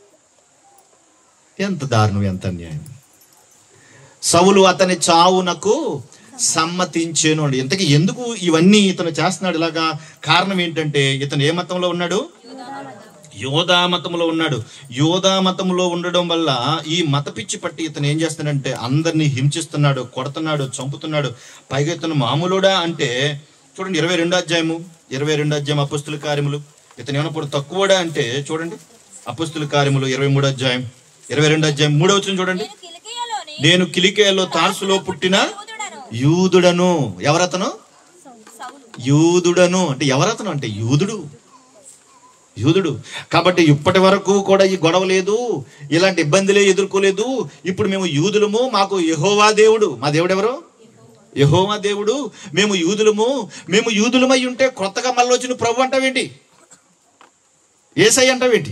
ఎంత దారుణం ఎంత అన్యాయం సౌలు అతని చావునకు సమ్మతించేను అండి ఇంతకీ ఎందుకు ఇవన్నీ ఇతను చేస్తున్నాడు ఇలాగా కారణం ఏంటంటే ఇతను ఏ మతంలో ఉన్నాడు యోధా మతంలో ఉన్నాడు యోధా మతంలో ఉండడం వల్ల ఈ మత పిచ్చి పట్టి ఇతను ఏం చేస్తున్నాడంటే అందరినీ హింసిస్తున్నాడు కొడుతున్నాడు చంపుతున్నాడు పైగా ఇతను మామూలుడా అంటే చూడండి ఇరవై రెండో అధ్యాయము ఇరవై రెండో అధ్యాయం అపుస్తుల కార్యములు ఇతను ఏమన్నప్పుడు తక్కువడా అంటే చూడండి అపుస్తుల కార్యములు ఇరవై మూడో అధ్యాయం ఇరవై రెండో అధ్యాయం మూడో వచ్చిన చూడండి నేను కిలికియలోని నేను కిలికేలో తార్సులో పుట్టిన యూదుడను యూదుడను ఎవరతను సౌలు యూదుడను అంటే ఎవరతను అంటే యూదుడు యూదుడు కాబట్టి ఇప్పటి వరకు కూడా ఈ గొడవ లేదు ఇలాంటి ఇబ్బందులే ఎదుర్కోలేదు ఇప్పుడు మేము యూదులము మాకు యహోవా దేవుడు మా దేవుడు ఎవరు యహోవా దేవుడు మేము యూదులము మేము యూదులమై ఉంటే కొత్తగా మళ్ళీ వచ్చిన ప్రభు అంటావేంటి ఏసై అంటావేంటి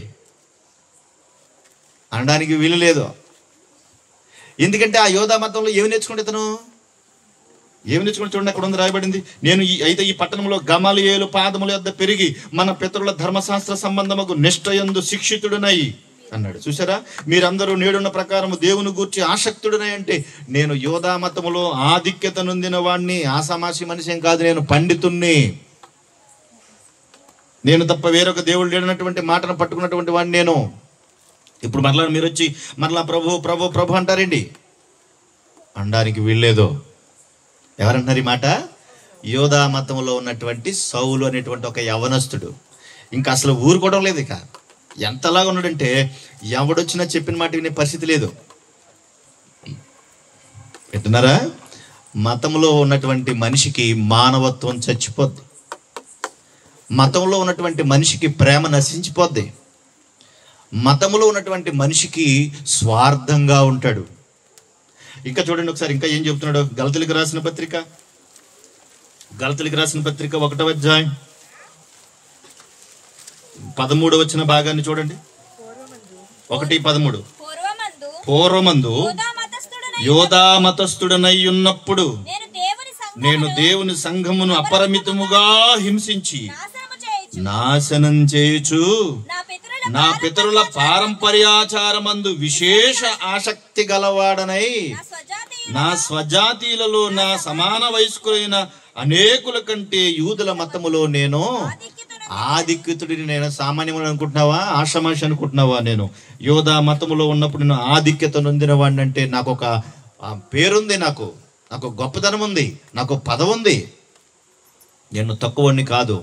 అనడానికి వీలు లేదు ఎందుకంటే ఆ యోధా మతంలో ఏమి నేర్చుకుంటే ఇతను ఏమి నేర్చుకుని చూడండి అక్కడ ఉంది రాయబడింది నేను ఈ అయితే ఈ పట్టణంలో గమలియేలు పాదముల యొద్ద పెరిగి మన పితరుల ధర్మశాస్త్ర సంబంధముకు నిష్ఠయందు శిక్షితుడునై అన్నాడు చూసారా మీరందరూ నేడున్న ప్రకారం దేవుని గూర్చి ఆసక్తుడునై అంటే నేను యోధా మతములో ఆధిక్యత నొందిన వాడిని ఆసామాసి మనిషి కాదు నేను పండితుణ్ణి నేను తప్ప వేరొక దేవుడు లేనటువంటి మాటను పట్టుకున్నటువంటి వాడిని నేను ఇప్పుడు మరలా మీరు వచ్చి మరలా ప్రభు ప్రభు ప్రభు అంటారండి అనడానికి వీల్లేదు ఎవరంటున్నారు ఈ మాట యోధా మతంలో ఉన్నటువంటి సౌలు అనేటువంటి ఒక యవనస్తుడు ఇంకా అసలు ఊరుకోవడం లేదు ఇక ఎంతలాగా ఉన్నాడంటే ఎవడొచ్చినా చెప్పిన మాట వినే పరిస్థితి లేదు వింటున్నారా మతంలో ఉన్నటువంటి మనిషికి మానవత్వం చచ్చిపోద్ది మతంలో ఉన్నటువంటి మనిషికి ప్రేమ నశించిపోద్ది మతంలో ఉన్నటువంటి మనిషికి స్వార్థంగా ఉంటాడు ఇంకా చూడండి ఒకసారి ఇంకా ఏం చెప్తున్నాడు గలతులకు రాసిన పత్రిక గలతులకు రాసిన పత్రిక ఒకటో అధ్యాయం పదమూడు వచ్చిన భాగాన్ని చూడండి ఒకటి పదమూడు పూర్వమందు పూర్వమందు యోధా మతస్థుడనై యోధా మతస్థుడనై ఉన్నప్పుడు నేను దేవుని సంఘమును నేను దేవుని సంఘమును అపరిమితముగా హింసించి నాశనము చేయుచు నాశనం చేయుచు నా పితరుల నా పితరుల పారంపర్యాచారమందు విశేష ఆసక్తి గలవాడనై నా స్వజాతీయుల నా స్వజాతీయులలో నా సమాన వయస్కులైన అనేకుల కంటే యూదుల మతములో నేను ఆధిక్యతను ఆధిక్యతుడిని నేను సామాన్యమని అనుకుంటున్నావా ఆషమాష అనుకుంటున్నావా నేను యోధా మతములో ఉన్నప్పుడు నేను ఆధిక్యత నొందిన వాడిని అంటే నాకు ఒక ఆ, పేరుంది నాకు నాకు ఒక గొప్పతనం ఉంది నాకు ఒక పదవి ఉంది నేను తక్కువని కాదు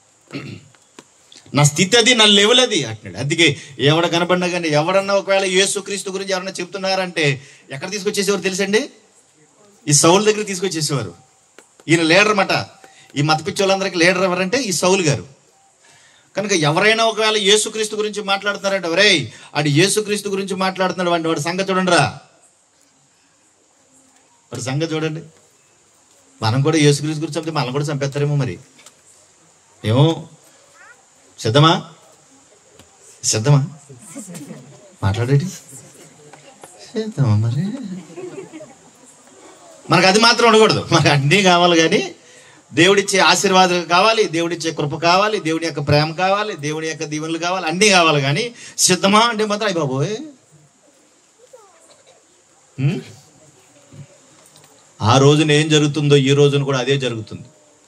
నా స్థితి అది నా లెవెల్ అది అంటున్నాడు అందుకే ఎవడ కనబడినా కానీ ఎవడన్నా ఒకవేళ యేసుక్రీస్తు గురించి ఎవరన్నా చెప్తున్నారంటే ఎక్కడ తీసుకొచ్చేసేవారు తెలుసండి ఈ సౌల్ దగ్గర తీసుకొచ్చేసేవారు ఈయన లీడర్ అన్నమాట ఈ మత పిచ్చి వాళ్ళందరికీ లీడర్ ఎవరంటే ఈ సౌల్ గారు కనుక ఎవరైనా ఒకవేళ యేసుక్రీస్తు గురించి మాట్లాడుతున్నారంటే ఎవరే ఆడు యేసుక్రీస్తు గురించి మాట్లాడుతున్నాడు వాడి వాడి సంగతి చూడండి రా వాడి సంగతి చూడండి మనం కూడా యేసుక్రీస్తు గురించి చంపితే మనం కూడా చంపేస్తారేమో మరి ఏమో సిద్ధమా సిద్ధమా మాట్లాడేటి సిద్ధమా మరి మనకు అది మాత్రం ఉండకూడదు మనకు అన్నీ కావాలి కానీ దేవుడిచ్చే ఆశీర్వాదాలు కావాలి దేవుడిచ్చే కృప కావాలి దేవుడి యొక్క ప్రేమ కావాలి దేవుడి యొక్క దీవెనలు కావాలి అన్నీ కావాలి కానీ సిద్ధమా అంటే మాత్రం అయ్యి బాబోయ్ హ్మ్? ఆ రోజున ఏం జరుగుతుందో ఈ రోజున కూడా అదే జరుగుతుంది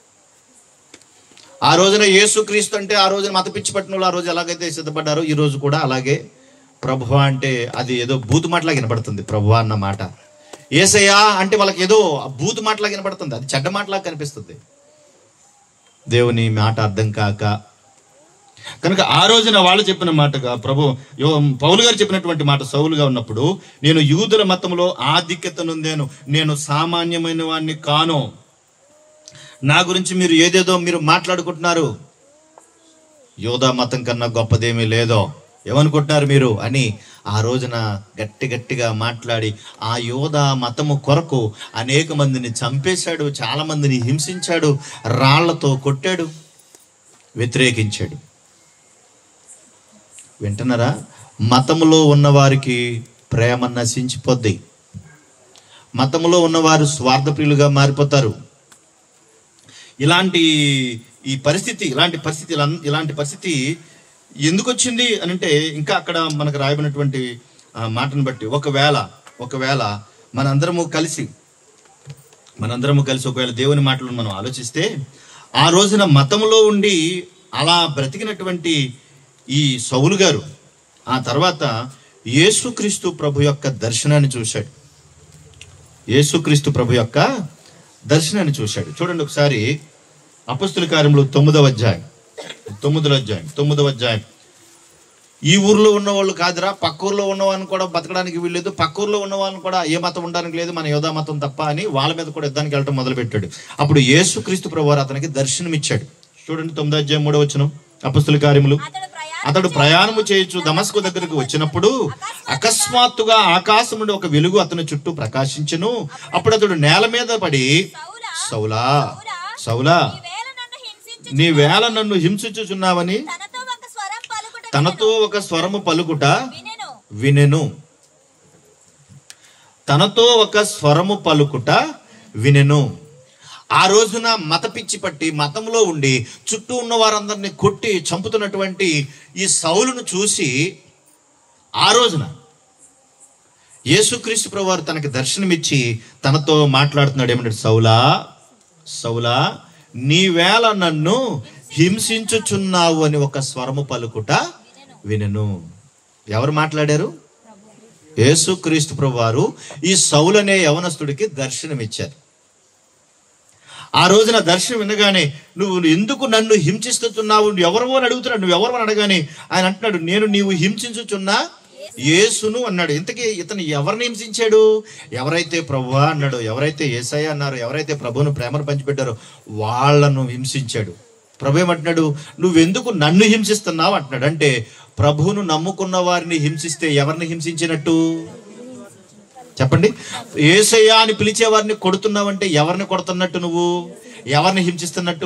ఆ రోజున యేసుక్రీస్తు అంటే ఆ రోజున మత పిచ్చి పట్టిన వాళ్ళు ఆ రోజు ఎలాగైతే సిద్ధపడ్డారో ఈ రోజు కూడా అలాగే ప్రభువా అంటే అది ఏదో బూతు మాటలా వినపడుతుంది ప్రభువా అన్న మాట ఏసయ్యా అంటే వాళ్ళకి ఏదో బూతు మాటలా వినపడుతుంది అది చెడ్డ మాటలా కనిపిస్తుంది దేవుని మాట అర్థం కాక కనుక ఆ రోజున వాళ్ళు చెప్పిన మాటగా ప్రభు యో- పౌలు గారు చెప్పినటువంటి మాట సౌలుగా ఉన్నప్పుడు నేను యూదుల మతంలో ఆధిక్యత నొందాను నేను సామాన్యమైన వాడిని కాను నా గురించి మీరు ఏదేదో మీరు మాట్లాడుకుంటున్నారు యోధా మతం కన్నా గొప్పదేమీ లేదో ఏమనుకుంటున్నారు మీరు అని ఆ రోజున గట్టి గట్టిగా మాట్లాడి ఆ యోధా మతము కొరకు అనేక మందిని చంపేశాడు చాలా మందిని హింసించాడు రాళ్లతో కొట్టాడు వ్యతిరేకించాడు వింటున్నారా మతములో ఉన్నవారికి ప్రేమ నశించిపోద్ది మతములో ఉన్నవారు స్వార్థప్రియులుగా మారిపోతారు ఇలాంటి ఈ పరిస్థితి ఇలాంటి పరిస్థితి ఇలాం- ఇలాంటి పరిస్థితి ఎందుకు వచ్చింది అని అంటే ఇంకా అక్కడ మనకు రాయబడినటువంటి ఆ, మాటను బట్టి ఒకవేళ ఒకవేళ మనందరము కలిసి మనందరము కలిసి ఒకవేళ దేవుని మాటలను మనం ఆలోచిస్తే ఆ రోజున మతంలో ఉండి అలా బ్రతికినటువంటి ఈ సౌలు గారు ఆ తర్వాత యేసుక్రీస్తు ప్రభు యొక్క దర్శనాన్ని చూశాడు యేసుక్రీస్తు ప్రభు యొక్క దర్శనాన్ని చూశాడు చూడండి ఒకసారి అపస్తుల కార్యములు తొమ్మిదవ అధ్యాయం తొమ్మిదవ అధ్యాయం తొమ్మిదవ అధ్యాయం ఈ ఊర్లో ఉన్న వాళ్ళు కాదురా పక్క ఊర్లో ఉన్న వాళ్ళని కూడా బతకడానికి వీల్లేదు పక్క ఊర్లో ఉన్న వాళ్ళని కూడా ఏ మతం ఉండడానికి లేదు మన యోధా మతం తప్ప అని వాళ్ళ మీద కూడా యుద్ధానికి వెళ్ళటం మొదలు పెట్టాడు అప్పుడు యేసుక్రీస్తు ప్రభు వారు అతనికి దర్శనం ఇచ్చాడు చూడండి తొమ్మిదో అధ్యాయం మూడో వచ్చిన అపస్తుల కార్యములు అతడు ప్రయాణం అతడు ప్రయాణము చేయొచ్చు దమస్కు దగ్గరకు వచ్చినప్పుడు అకస్మాత్తుగా ఆకాశం నుండి ఒక వెలుగు అతని చుట్టూ ప్రకాశించెను అప్పుడు అతడు నేల మీద పడి సౌలా సౌలా సౌలా ఈవేళ నన్ను హింసించు నీ వేళ నన్ను హింసించుచున్నావని తనతో ఒక స్వరం పలుకుట తనతో ఒక స్వరము పలుకుట వినెను వినెను తనతో ఒక స్వరము పలుకుట వినెను ఆ రోజున మత పిచ్చి పట్టి మతంలో ఉండి చుట్టూ ఉన్న వారందరినీ కొట్టి చంపుతున్నటువంటి ఈ సౌలును చూసి ఆ రోజున యేసుక్రీస్తు ప్రభువారు తనకి దర్శనమిచ్చి తనతో మాట్లాడుతున్నాడు ఏమంటాడు సౌలా సౌలా నీవేళ నన్ను హింసించుచున్నావు అని ఒక స్వరము పలుకుట వినెను ఎవరు మాట్లాడారు యేసుక్రీస్తు ప్రభువారు ఈ సౌలు అనే యవనస్తుడికి దర్శనమిచ్చారు ఆ రోజున దర్శనం వినగానే నువ్వు ఎందుకు నన్ను హింసిస్తున్నావు నువ్వు ఎవరు అని అడుగుతున్నాడు నువ్వు ఎవరు అని అడగానే ఆయన అంటున్నాడు నేను నీవు హింసించుచున్నా యేసును అన్నాడు ఇంతకీ ఇతను ఎవరిని హింసించాడు ఎవరైతే ప్రభువా అన్నాడు ఎవరైతే ఏసయ్య అన్నారు ఎవరైతే ప్రభువును ప్రేమను పంచిపెట్టారో వాళ్ళను హింసించాడు ప్రభు ఏమంటున్నాడు నువ్వెందుకు నన్ను హింసిస్తున్నావు అంటున్నాడు అంటే ప్రభువును నమ్ముకున్న వారిని హింసిస్తే ఎవరిని హింసించినట్టు చెప్పండి ఏసయ్య అని పిలిచే వారిని కొడుతున్నావంటే ఎవరిని కొడుతున్నట్టు నువ్వు ఎవరిని హింసిస్తున్నట్టు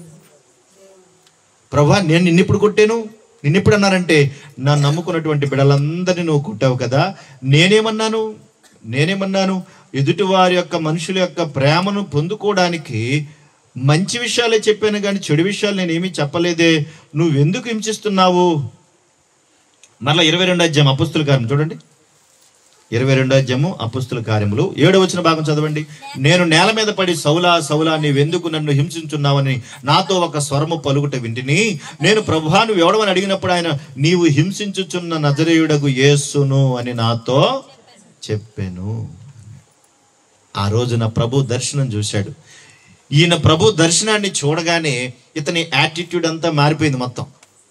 ప్రభా నేను నిన్నెప్పుడు కొట్టాను నిన్నెప్పుడు అన్నారంటే నన్ను నమ్ముకున్నటువంటి బిడ్డలందరినీ నువ్వు కొట్టావు కదా నేనేమన్నాను నేనేమన్నాను ఎదుటి వారి యొక్క మనుషుల యొక్క ప్రేమను పొందుకోవడానికి మంచి విషయాలే చెప్పాను కానీ చెడు విషయాలు నేనేమీ చెప్పలేదే నువ్వెందుకు హింసిస్తున్నావు మరలా ఇరవై రెండు అధ్యాయం అపుస్తుల కార్యం చూడండి ఇరవై రెండో అధ్యాయము అపుస్తుల కార్యములు ఏడో వచ్చిన భాగం చదవండి నేను నేల మీద పడి సౌలా సౌలా నీవెందుకు నన్ను హింసించున్నావని నాతో ఒక స్వరము పలుకుట వింటిని నేను ప్రభువాను ఎవడమని అడిగినప్పుడు ఆయన నీవు హింసించుచున్న నజరేయుడకు యేసును అని నాతో చెప్పాను ఆ రోజున ప్రభు దర్శనం చూశాడు ఈయన ప్రభు దర్శనాన్ని చూడగానే ఇతని యాటిట్యూడ్ అంతా మారిపోయింది మొత్తం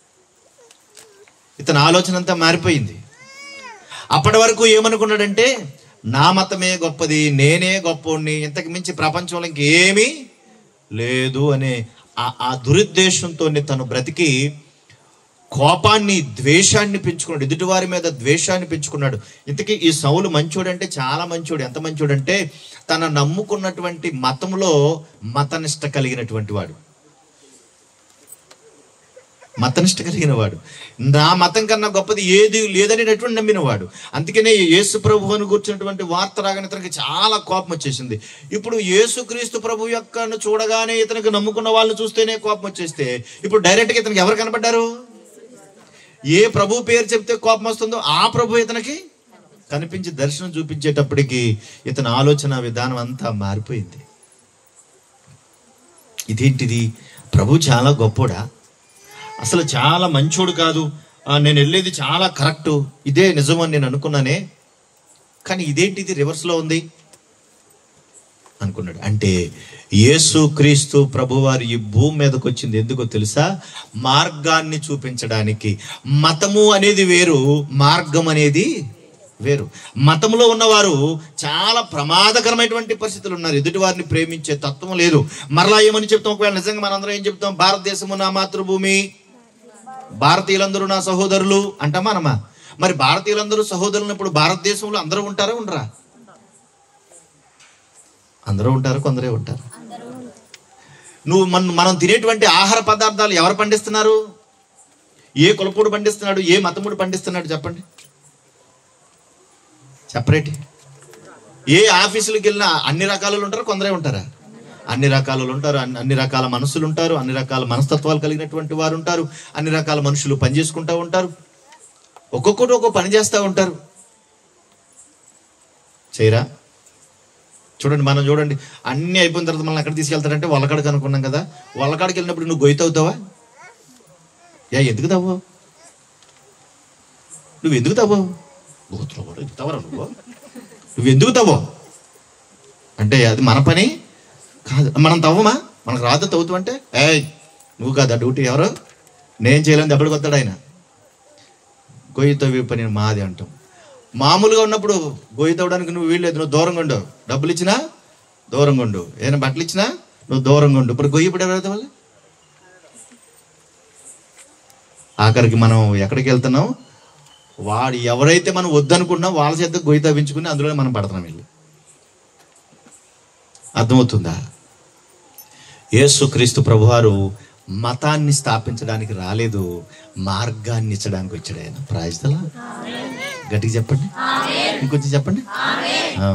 ఇతని ఆలోచన అంతా మారిపోయింది అప్పటి వరకు ఏమనుకున్నాడంటే నా మతమే గొప్పది నేనే గొప్పోడిని ఇంతకు మించి ప్రపంచంలో ఇంకేమీ లేదు అనే ఆ- ఆ దురుద్దేశంతో తను బ్రతికి కోపాన్ని ద్వేషాన్ని పెంచుకున్నాడు ఎదుటివారి మీద ద్వేషాన్ని పెంచుకున్నాడు ఇంతకీ ఈ సౌలు మంచోడంటే చాలా మంచోడు ఎంత మంచోడంటే తన నమ్ముకున్నటువంటి మతంలో మతనిష్ట కలిగినటువంటి వాడు మతనిష్ట కలిగిన వాడు నా మతం కన్నా గొప్పది ఏది లేదనేటటువంటి నమ్మినవాడు అందుకనే యేసు ప్రభువును కూర్చున్నటువంటి వార్త రాగానే ఇతనికి చాలా కోపం వచ్చేసింది ఇప్పుడు యేసుక్రీస్తు ప్రభు యొక్కను చూడగానే ఇతనికి నమ్ముకున్న వాళ్ళని చూస్తేనే కోపం వచ్చేస్తే ఇప్పుడు డైరెక్ట్గా ఇతనికి ఎవరు కనపడ్డారు ఏ ప్రభు పేరు చెప్తే కోపం వస్తుందో ఆ ప్రభు ఇతనికి కనిపించి దర్శనం చూపించేటప్పటికి ఇతని ఆలోచన విధానం అంతా మారిపోయింది ఇదేంటిది ప్రభు చాలా గొప్పోడా అసలు చాలా మంచోడు కాదు ఆ, నేను వెళ్ళేది చాలా కరెక్ట్ ఇదే నిజమని నేను అనుకున్నానే కానీ ఇదేంటిది రివర్స్లో ఉంది అనుకున్నాడు అంటే యేసు క్రీస్తు ప్రభువారు ఈ భూమి మీదకి వచ్చింది ఎందుకో తెలుసా మార్గాన్ని చూపించడానికి మతము అనేది వేరు మార్గం అనేది వేరు మతంలో ఉన్నవారు చాలా ప్రమాదకరమైనటువంటి పరిస్థితులు ఉన్నారు ఎదుటి వారిని ప్రేమించే తత్వం లేదు మరలా ఏమని చెప్తాం ఒకవేళ నిజంగా మనందరం ఏం చెప్తాం భారతదేశము నా మాతృభూమి భారతీయులందరూ నా సహోదరులు అంటామా అనమా మరి భారతీయులందరూ సహోదరులు ఇప్పుడు భారతదేశంలో అందరూ ఉంటారా ఉండరా అందరూ ఉంటారు కొందరే ఉంటారు నువ్వు మన మనం తినేటువంటి ఆహార పదార్థాలు ఎవరు పండిస్తున్నారు ఏ కులపుడు పండిస్తున్నాడు ఏ మతముడు పండిస్తున్నాడు చెప్పండి చెప్పరేటి ఏ ఆఫీసులకు వెళ్ళినా అన్ని రకాలు ఉంటారు కొందరే ఉంటారా అన్ని రకాలు ఉంటారు అన్ని అన్ని రకాల మనసులు ఉంటారు అన్ని రకాల మనస్తత్వాలు కలిగినటువంటి వారు ఉంటారు అన్ని రకాల మనుషులు పనిచేసుకుంటూ ఉంటారు ఒక్కొక్కటి ఒక్కొక్క పని చేస్తూ ఉంటారు చేయరా చూడండి మనం చూడండి అన్ని అయిపోయిన తర్వాత మనం ఎక్కడ తీసుకెళ్తారంటే వలకాడికి అనుకున్నాం కదా వలకాడికి వెళ్ళినప్పుడు నువ్వు గొయ్యి తవ్వుతావా యా ఎందుకు తవ్వావు నువ్వు ఎందుకు తవ్వావు గోత్రం కూడా ఎందుకు తవ్వరా నువ్వు నువ్వు ఎందుకు తవ్వావు అంటే అది మన పని కాదు మనం తవ్వమా మనకు రాదు తవ్వుతావు అంటే ఏయ్ నువ్వు కాదా డ్యూటీ ఎవరు నేను చేయలేని దెబ్బడికి వస్తాడు ఆయన గొయ్యి తవ్వే పని మాది అంటాం మామూలుగా ఉన్నప్పుడు గొయ్యి తవ్వడానికి నువ్వు వీల్లేదు నువ్వు దూరంగా ఉండు డబ్బులు ఇచ్చినా దూరంగా ఉండు ఏదైనా బట్టలు ఇచ్చినా నువ్వు దూరంగా ఉండు ఇప్పుడు గొయ్యి ఇప్పుడు ఎవరైతే వాళ్ళు ఆఖరికి మనం ఎక్కడికి వెళ్తున్నాం వాడు ఎవరైతే మనం వద్దనుకున్నా వాళ్ళ చేత గొయ్యి తవ్వించుకుని అందులోనే మనం పడుతున్నాం వెళ్ళి అర్థమవుతుందా యేసుక్రీస్తు ప్రభువారు మతాన్ని స్థాపించడానికి రాలేదు మార్గాన్ని ఇచ్చడానికి వచ్చాడు ఆయన ప్రాయస్తలా గట్టిగా చెప్పండి ఇంకొంచెం చెప్పండి ఆ,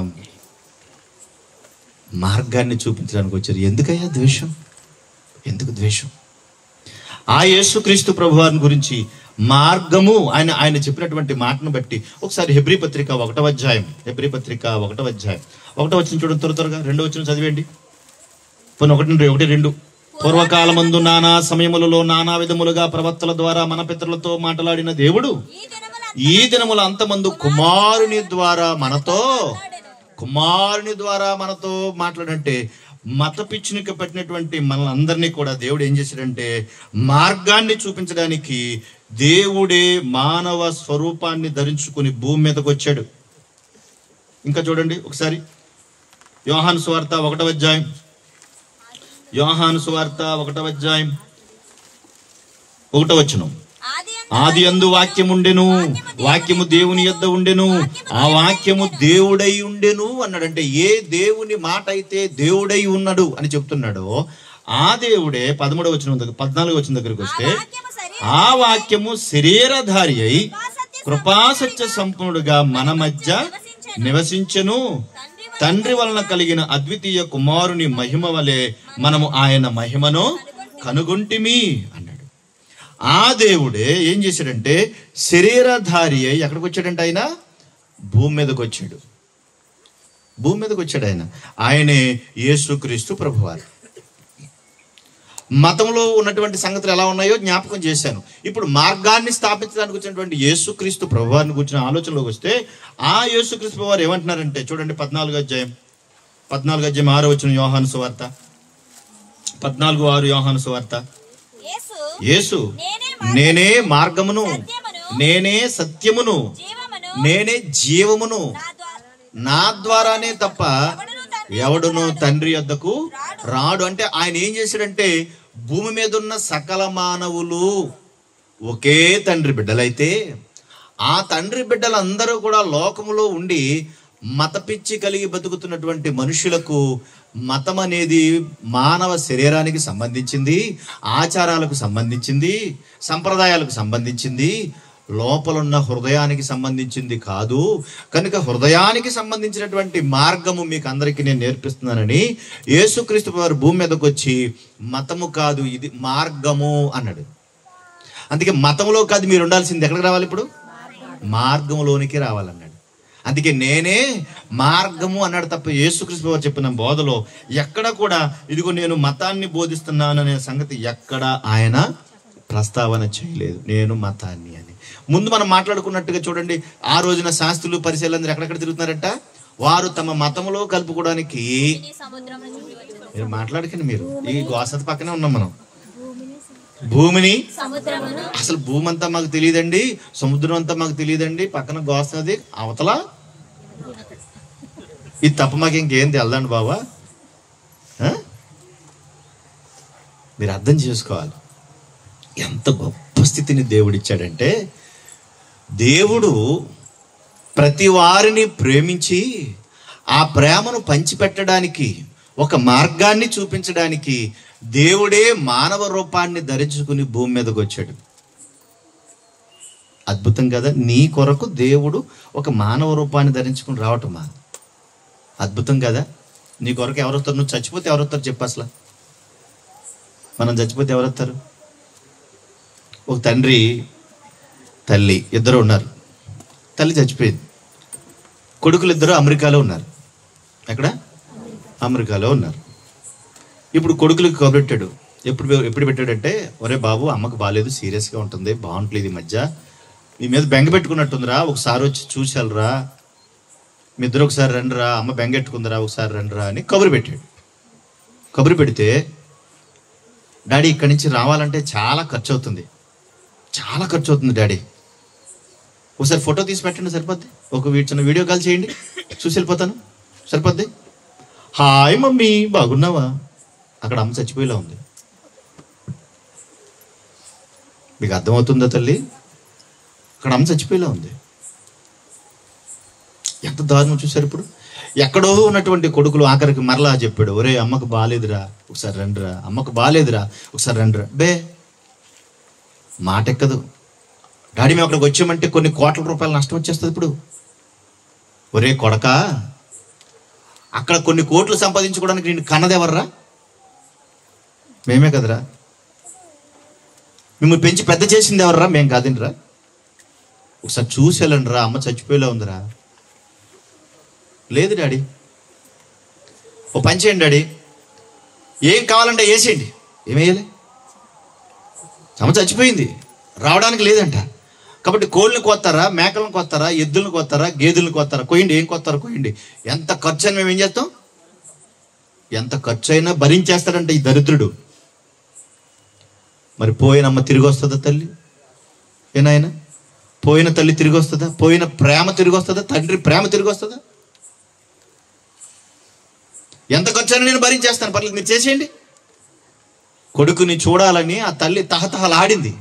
మార్గాన్ని చూపించడానికి వచ్చారు ఎందుకయ్యా ద్వేషం ఎందుకు ద్వేషం ఆ యేసుక్రీస్తు ప్రభువారిని గురించి మార్గము ఆయన ఆయన చెప్పినటువంటి మాటను బట్టి ఒకసారి హెబ్రి పత్రిక ఒకటవ అధ్యాయం హెబ్రి పత్రిక ఒకటవ అధ్యాయం ఒకటో వచ్చిన చూడండి త్వర త్వరగా రెండో వచ్చిన చదివేయండి పోనీ ఒకటి రెండు ఒకటి రెండు పూర్వకాలమందు నానా సమయములలో నానా విధములుగా ప్రవక్తల ద్వారా మన పితరులతో మాట్లాడిన దేవుడు ఈ దినముల ఈ దినముల అంతమందు కుమారుని ద్వారా మనతో కుమారుని ద్వారా మనతో మాట్లాడంటే మత పిచ్చినికి పట్టినటువంటి మనల్ని అందరినీ కూడా దేవుడు ఏం చేశాడంటే మార్గాన్ని చూపించడానికి దేవుడే మానవ స్వరూపాన్ని ధరించుకుని భూమి మీదకి వచ్చాడు ఇంకా చూడండి ఒకసారి యోహాను సువార్త ఒకటవ అధ్యాయం యోహాను సువార్త ఒకటవ అధ్యాయం ఒకటవ వచనం ఆది ఆది అందు వాక్యం ఉండెను వాక్యము దేవుని యొద్ద ఉండెను ఆ వాక్యము దేవుడై ఉండెను అన్నాడంటే ఏ దేవుని మాట అయితే దేవుడై ఉన్నాడు అని చెప్తున్నాడో ఆ దేవుడే పదమూడవ వచ్చిన దగ్గర పద్నాలుగు వచ్చిన దగ్గరికి వస్తే వాక్యము శరీరం ఆ వాక్యము శరీరధారి అయి కృపాసత్య సంపూర్ణుడుగా మన మధ్య నివసించెను తండ్రి వలన కలిగిన అద్వితీయ కుమారుని మహిమ వలె మనము ఆయన మహిమను కనుగొంటిమి అన్నాడు ఆ దేవుడే ఏం చేశాడంటే శరీరధారి అయి ఎక్కడికి వచ్చాడంటే ఆయన భూమి మీదకి వచ్చాడు భూమి మీదకి వచ్చాడు ఆయన ఆయనే యేసుక్రీస్తు ప్రభువారు మతంలో ఉన్నటువంటి సంగతులు ఎలా ఉన్నాయో జ్ఞాపకం చేశాను ఇప్పుడు మార్గాన్ని స్థాపించడానికి వచ్చినటువంటి యేసుక్రీస్తు ప్రభువారిని కూర్చున్న ఆలోచనలోకి వస్తే ఆ యేసుక్రీస్తు ప్రభువారు ఏమంటున్నారంటే చూడండి పద్నాలుగు అధ్యాయం పద్నాలుగు అధ్యాయం ఆరో వచ్చిన యోహాను సువార్త పద్నాలుగు ఆరు యోహాను సువార్త యేసు యేసు నేనే నేనే మార్గమును సత్యమును నేనే సత్యమును జీవమును నేనే జీవమును నా ద్వారా నా ద్వారానే తప్ప ఎవడును తండ్రి ఎవడును తండ్రి వద్దకు రాడు అంటే ఆయన ఏం చేశాడంటే భూమి మీద ఉన్న సకల మానవులు ఒకే తండ్రి బిడ్డలైతే ఆ తండ్రి బిడ్డలందరూ కూడా లోకములో ఉండి మత పిచ్చి కలిగి బతుకుతున్నటువంటి మనుషులకు మతం అనేది మానవ శరీరానికి సంబంధించింది ఆచారాలకు సంబంధించింది సంప్రదాయాలకు సంబంధించింది లోపలున్న హృదయానికి సంబంధించింది కాదు కనుక హృదయానికి సంబంధించినటువంటి మార్గము మీకు అందరికీ నేను నేర్పిస్తున్నానని యేసుక్రీస్తు వారు భూమి మీదకి వచ్చి మతము కాదు ఇది మార్గము అన్నాడు అందుకే మతంలో కాదు మీరు ఉండాల్సింది ఎక్కడికి రావాలి ఇప్పుడు మార్గంలోనికి రావాలన్నాడు అందుకే నేనే మార్గము అన్నాడు తప్ప యేసుక్రీస్తు వారు చెప్పిన బోధలో ఎక్కడ కూడా ఇదిగో నేను మతాన్ని బోధిస్తున్నాను అనే సంగతి ఎక్కడ ఆయన ప్రస్తావన చేయలేదు నేను మతాన్ని అని ముందు మనం మాట్లాడుకున్నట్టుగా చూడండి ఆ రోజున శాస్త్రులు పరిశీలన ఎక్కడెక్కడ తిరుగుతున్నారంట వారు తమ మతములో కలుపుకోవడానికి ఈ సముద్రం చుట్టి వచ్చును. మీరు మాట్లాడకండి మీరు ఈ గోసత పక్కనే ఉన్నాం మనం భూమిని సముద్రమును అసలు భూమి అంతా మాకు తెలియదండి సముద్రం అంతా మాకు తెలియదండి పక్కన గోస్తున్నది అవతల ఇది తప్ప మాకు ఇంకేం తెలదండి బాబా ఆ? మీరు అర్థం చేసుకోవాలి ఎంత గొప్ప స్థితిని దేవుడిచ్చాడంటే దేవుడు ప్రతి వారిని ప్రేమించి ఆ ప్రేమను పంచిపెట్టడానికి ఒక మార్గాన్ని చూపించడానికి దేవుడే మానవ రూపాన్ని ధరించుకుని భూమి మీదకి వచ్చాడు అద్భుతం కదా నీ కొరకు దేవుడు ఒక మానవ రూపాన్ని ధరించుకుని రావటమా అద్భుతం కదా నీ కొరకు ఎవరు వస్తారు నువ్వు చచ్చిపోతే ఎవరు వస్తారు చెప్పు అసలు మనం చచ్చిపోతే ఎవరు వస్తారు ఒక తండ్రి తల్లి ఇద్దరు ఉన్నారు తల్లి చచ్చిపోయింది కొడుకులు ఇద్దరు అమెరికాలో ఉన్నారు ఎక్కడ అమెరికాలో ఉన్నారు ఇప్పుడు కొడుకులకు కబురెట్టాడు ఎప్పుడు ఎప్పుడు పెట్టాడంటే ఒరే బాబు అమ్మకు బాగాలేదు సీరియస్గా ఉంటుంది బాగుంటలేదు ఈ మధ్య నీ మీద బెంగ పెట్టుకున్నట్టుందిరా ఒకసారి వచ్చి చూసాలరా మీ ఇద్దరు ఒకసారి రండిరా అమ్మ బెంగెట్టుకుందిరా ఒకసారి రండిరా అని కబురు పెట్టాడు కబురు పెడితే డాడీ ఇక్కడి నుంచి రావాలంటే చాలా ఖర్చు అవుతుంది చాలా ఖర్చు అవుతుంది డాడీ ఒకసారి ఫోటో తీసి పెట్టండి సరిపోద్ది ఒక వీ- చిన్న వీడియో కాల్ చేయండి చూసి వెళ్ళిపోతాను సరిపోద్ది హాయ్ మమ్మీ బాగున్నావా అక్కడ అమ్మ చచ్చిపోయేలా ఉంది మీకు అర్థమవుతుందా తల్లి అక్కడ అమ్మ చచ్చిపోయేలా ఉంది ఎంత దారుణం చూశారు ఇప్పుడు ఎక్కడో ఉన్నటువంటి కొడుకులు ఆఖరికి మరలా చెప్పాడు ఒరే అమ్మకు బాగాలేదురా ఒకసారి రండిరా అమ్మకు బాగాలేదురా ఒకసారి రండిరా బే మాట ఎక్కదు డాడీ మేము అక్కడికి వచ్చామంటే కొన్ని కోట్ల రూపాయలు నష్టం వచ్చేస్తుంది ఇప్పుడు ఒరే కొడక అక్కడ కొన్ని కోట్లు సంపాదించుకోవడానికి నేను కన్నదెవర్రా మేమే కదరా మిమ్మల్ని పెంచి పెద్ద చేసింది ఎవర్రా మేం కాదండిరా ఒకసారి చూసి వెళ్ళండి రా అమ్మ చచ్చిపోయేలా ఉందిరా లేదు డాడీ ఓ పని చేయండి డాడీ ఏం కావాలంటే వేసేయండి ఏమేయాలి అమ్మ చచ్చిపోయింది రావడానికి లేదంట కాబట్టి కోళ్ళని కొత్తారా మేకలను కొత్తారా ఎద్దులను కొత్తారా గేదెలను కొత్తారా కొయ్యండి ఏం కొత్తారా కొయ్యండి ఎంత ఖర్చు అని మేము ఏం చేస్తాం ఎంత ఖర్చు అయినా భరించేస్తాడంట ఈ దరిద్రుడు మరి పోయినమ్మ తిరిగి వస్తుందా తల్లి ఏనాయన పోయిన తల్లి తిరిగి వస్తుందా పోయిన ప్రేమ తిరిగి వస్తుందా తండ్రి ప్రేమ తిరిగి వస్తుందా ఎంత ఖర్చు అయినా నేను భరించేస్తాను పర్లేదు మీరు చేసేయండి కొడుకుని చూడాలని ఆ తల్లి తహతహలాడింది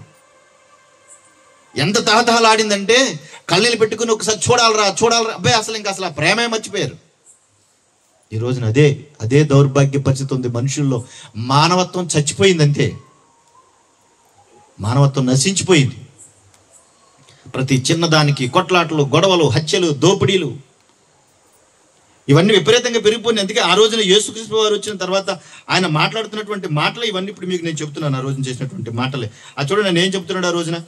ఎంత తహతహలాడిందంటే కళ్ళీలు పెట్టుకుని ఒకసారి చూడాలరా చూడాలరా అబ్బాయి అసలు ఇంకా అసలు ఆ ప్రేమే మర్చిపోయారు ఈ రోజున అదే అదే దౌర్భాగ్య పరిస్థితి ఉంది మనుషుల్లో మానవత్వం చచ్చిపోయింది అంతే మానవత్వం నశించిపోయింది ప్రతి చిన్నదానికి కొట్లాటలు గొడవలు హత్యలు దోపిడీలు ఇవన్నీ విపరీతంగా పెరిగిపోయినాయి అందుకే ఆ రోజున యేసుక్రీస్తు వారు వచ్చిన తర్వాత ఆయన మాట్లాడుతున్నటువంటి మాటలు ఇవన్నీ ఇప్పుడు మీకు నేను చెప్తున్నాను ఆ రోజున చేసినటువంటి మాటలే ఆ చూడండి నేను ఏం చెప్తున్నాడు ఆ రోజున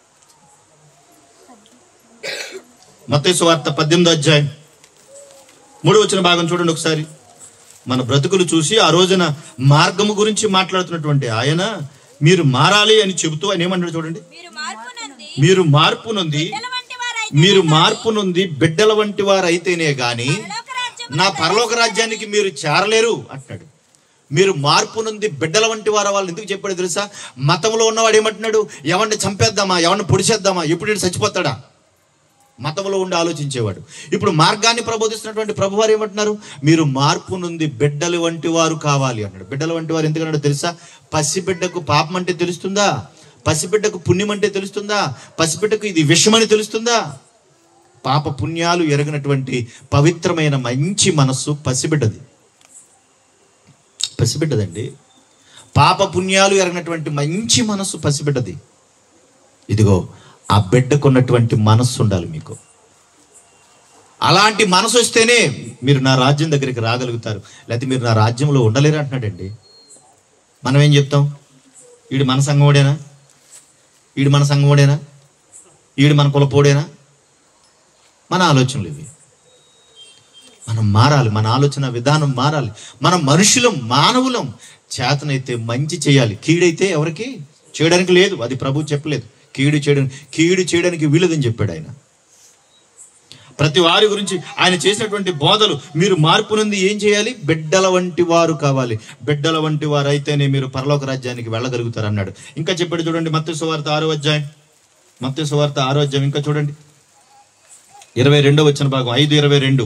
మత్తయి వార్త పద్దెనిమిదో అధ్యాయం మూడు వచ్చిన భాగం చూడండి ఒకసారి మన బ్రతుకులు చూసి ఆ రోజున మార్గము గురించి మాట్లాడుతున్నటువంటి ఆయన మీరు మారాలి అని చెబుతూ ఆయన ఏమంటాడు చూడండి మీరు మార్పు నంది మీరు మార్పు నొంది పిల్లల వంటి వారైతే మీరు మార్పు నొంది బిడ్డల వంటి వారు అయితేనే గాని పరలోక రాజ్యములో నా పరలోక రాజ్యానికి మీరు చేరలేరు అంటున్నాడు మీరు మార్పు నుండి బిడ్డల వంటి వారు వాళ్ళు ఎందుకు చెప్పాడు తెలుసా మతంలో ఉన్నవాడు ఏమంటున్నాడు ఎవరిని చంపేద్దామా ఎవరిని పొడిచేద్దామా ఎప్పుడు వీడు చచ్చిపోతాడా మతంలో ఉండి ఆలోచించేవాడు ఇప్పుడు మార్గాన్ని ప్రబోధిస్తున్నటువంటి ప్రభువారు ఏమంటున్నారు మీరు మార్పు నుండి బిడ్డలు వంటి వారు కావాలి అన్నాడు బిడ్డల వంటి వారు ఎందుకన్నాడు తెలుసా పసిబిడ్డకు పాపం అంటే తెలుస్తుందా పసిబిడ్డకు పుణ్యం అంటే తెలుస్తుందా పసిబిడ్డకు ఇది విషమని తెలుస్తుందా పాప పుణ్యాలు ఎరగినటువంటి పవిత్రమైన మంచి మనస్సు పసిబిడ్డది పసిబిడ్డదండి పాప పుణ్యాలు ఎరగినటువంటి మంచి మనస్సు పసిబిడ్డది ఇదిగో ఆ బిడ్డకున్నటువంటి మనస్సు ఉండాలి మీకు అలాంటి మనసు వస్తేనే మీరు నా రాజ్యం దగ్గరికి రాగలుగుతారు లేకపోతే మీరు నా రాజ్యంలో ఉండలేరు అంటున్నాడండి మనం ఏం చెప్తాం వీడు మన సంగముడేనా వీడు మన సంగముడేనా వీడు మన కులపోడేనా మన ఆలోచనలు ఇవి మనం మారాలి మన ఆలోచన విధానం మారాలి మనం మనుషులం మానవులం చేతనైతే మంచి చేయాలి కీడైతే ఎవరికి చేయడానికి లేదు అది ప్రభు చెప్పలేదు కీడు చేయడానికి కీడు చేయడానికి వీలదని చెప్పాడు ఆయన ప్రతి వారి గురించి ఆయన చేసినటువంటి బోధలు మీరు మార్పు నుండి ఏం చేయాలి బిడ్డల వంటి వారు కావాలి బిడ్డల వంటి వారు అయితేనే మీరు పరలోక రాజ్యానికి వెళ్ళగలుగుతారు అన్నాడు ఇంకా చెప్పాడు చూడండి మత్స్య సువార్త ఆరో అధ్యాయం మత్స్య సువార్త ఆరో అధ్యాయం ఇంకా చూడండి ఇరవై రెండో వచ్చిన భాగం ఐదు ఇరవై రెండు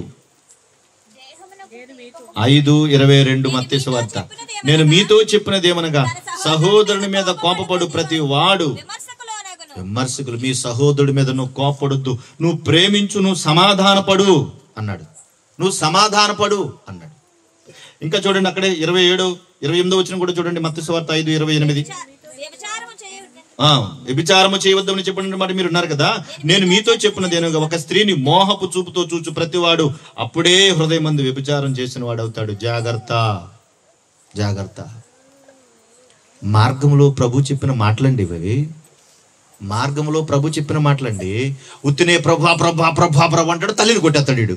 ఐదు ఇరవై రెండు మత్తేసు వార్త నేను మీతో చెప్పినది ఏమనగా సహోదరుని మీద కోపపడు ప్రతి వాడు విమర్శకులోనగును విమర్శకులు మీ సహోదరుడి మీద నువ్వు కోపపడొద్దు నువ్వు ప్రేమించు నువ్వు సమాధానపడు అన్నాడు నువ్వు సమాధానపడు అన్నాడు ఇంకా చూడండి అక్కడే ఇరవై ఏడు ఇరవై ఎనిమిదో వచ్చిన కూడా చూడండి మత్తయి వార్త ఐదు ఇరవై ఎనిమిది వ్యభిచారము చేయవద్దు ఆ వ్యభిచారము చేయవద్దని చెప్పిన మాట మీరు ఉన్నారు కదా నేను మీతో చెప్పినది ఏనుగా ఒక స్త్రీని మోహపు చూపుతో చూచు ప్రతివాడు అప్పుడే హృదయం మంది వ్యభిచారం చేసిన వాడు అవుతాడు జాగ్రత్త జాగ్రత్త మార్గంలో ప్రభు చెప్పిన మాటలండి ఇవి మార్గంలో ప్రభు చెప్పిన మాటలండి ఉత్తినే ప్రభా ప్రభా ప్రభా ప్రభా అంటాడు తల్లిని కొట్టేస్తాడు వీడు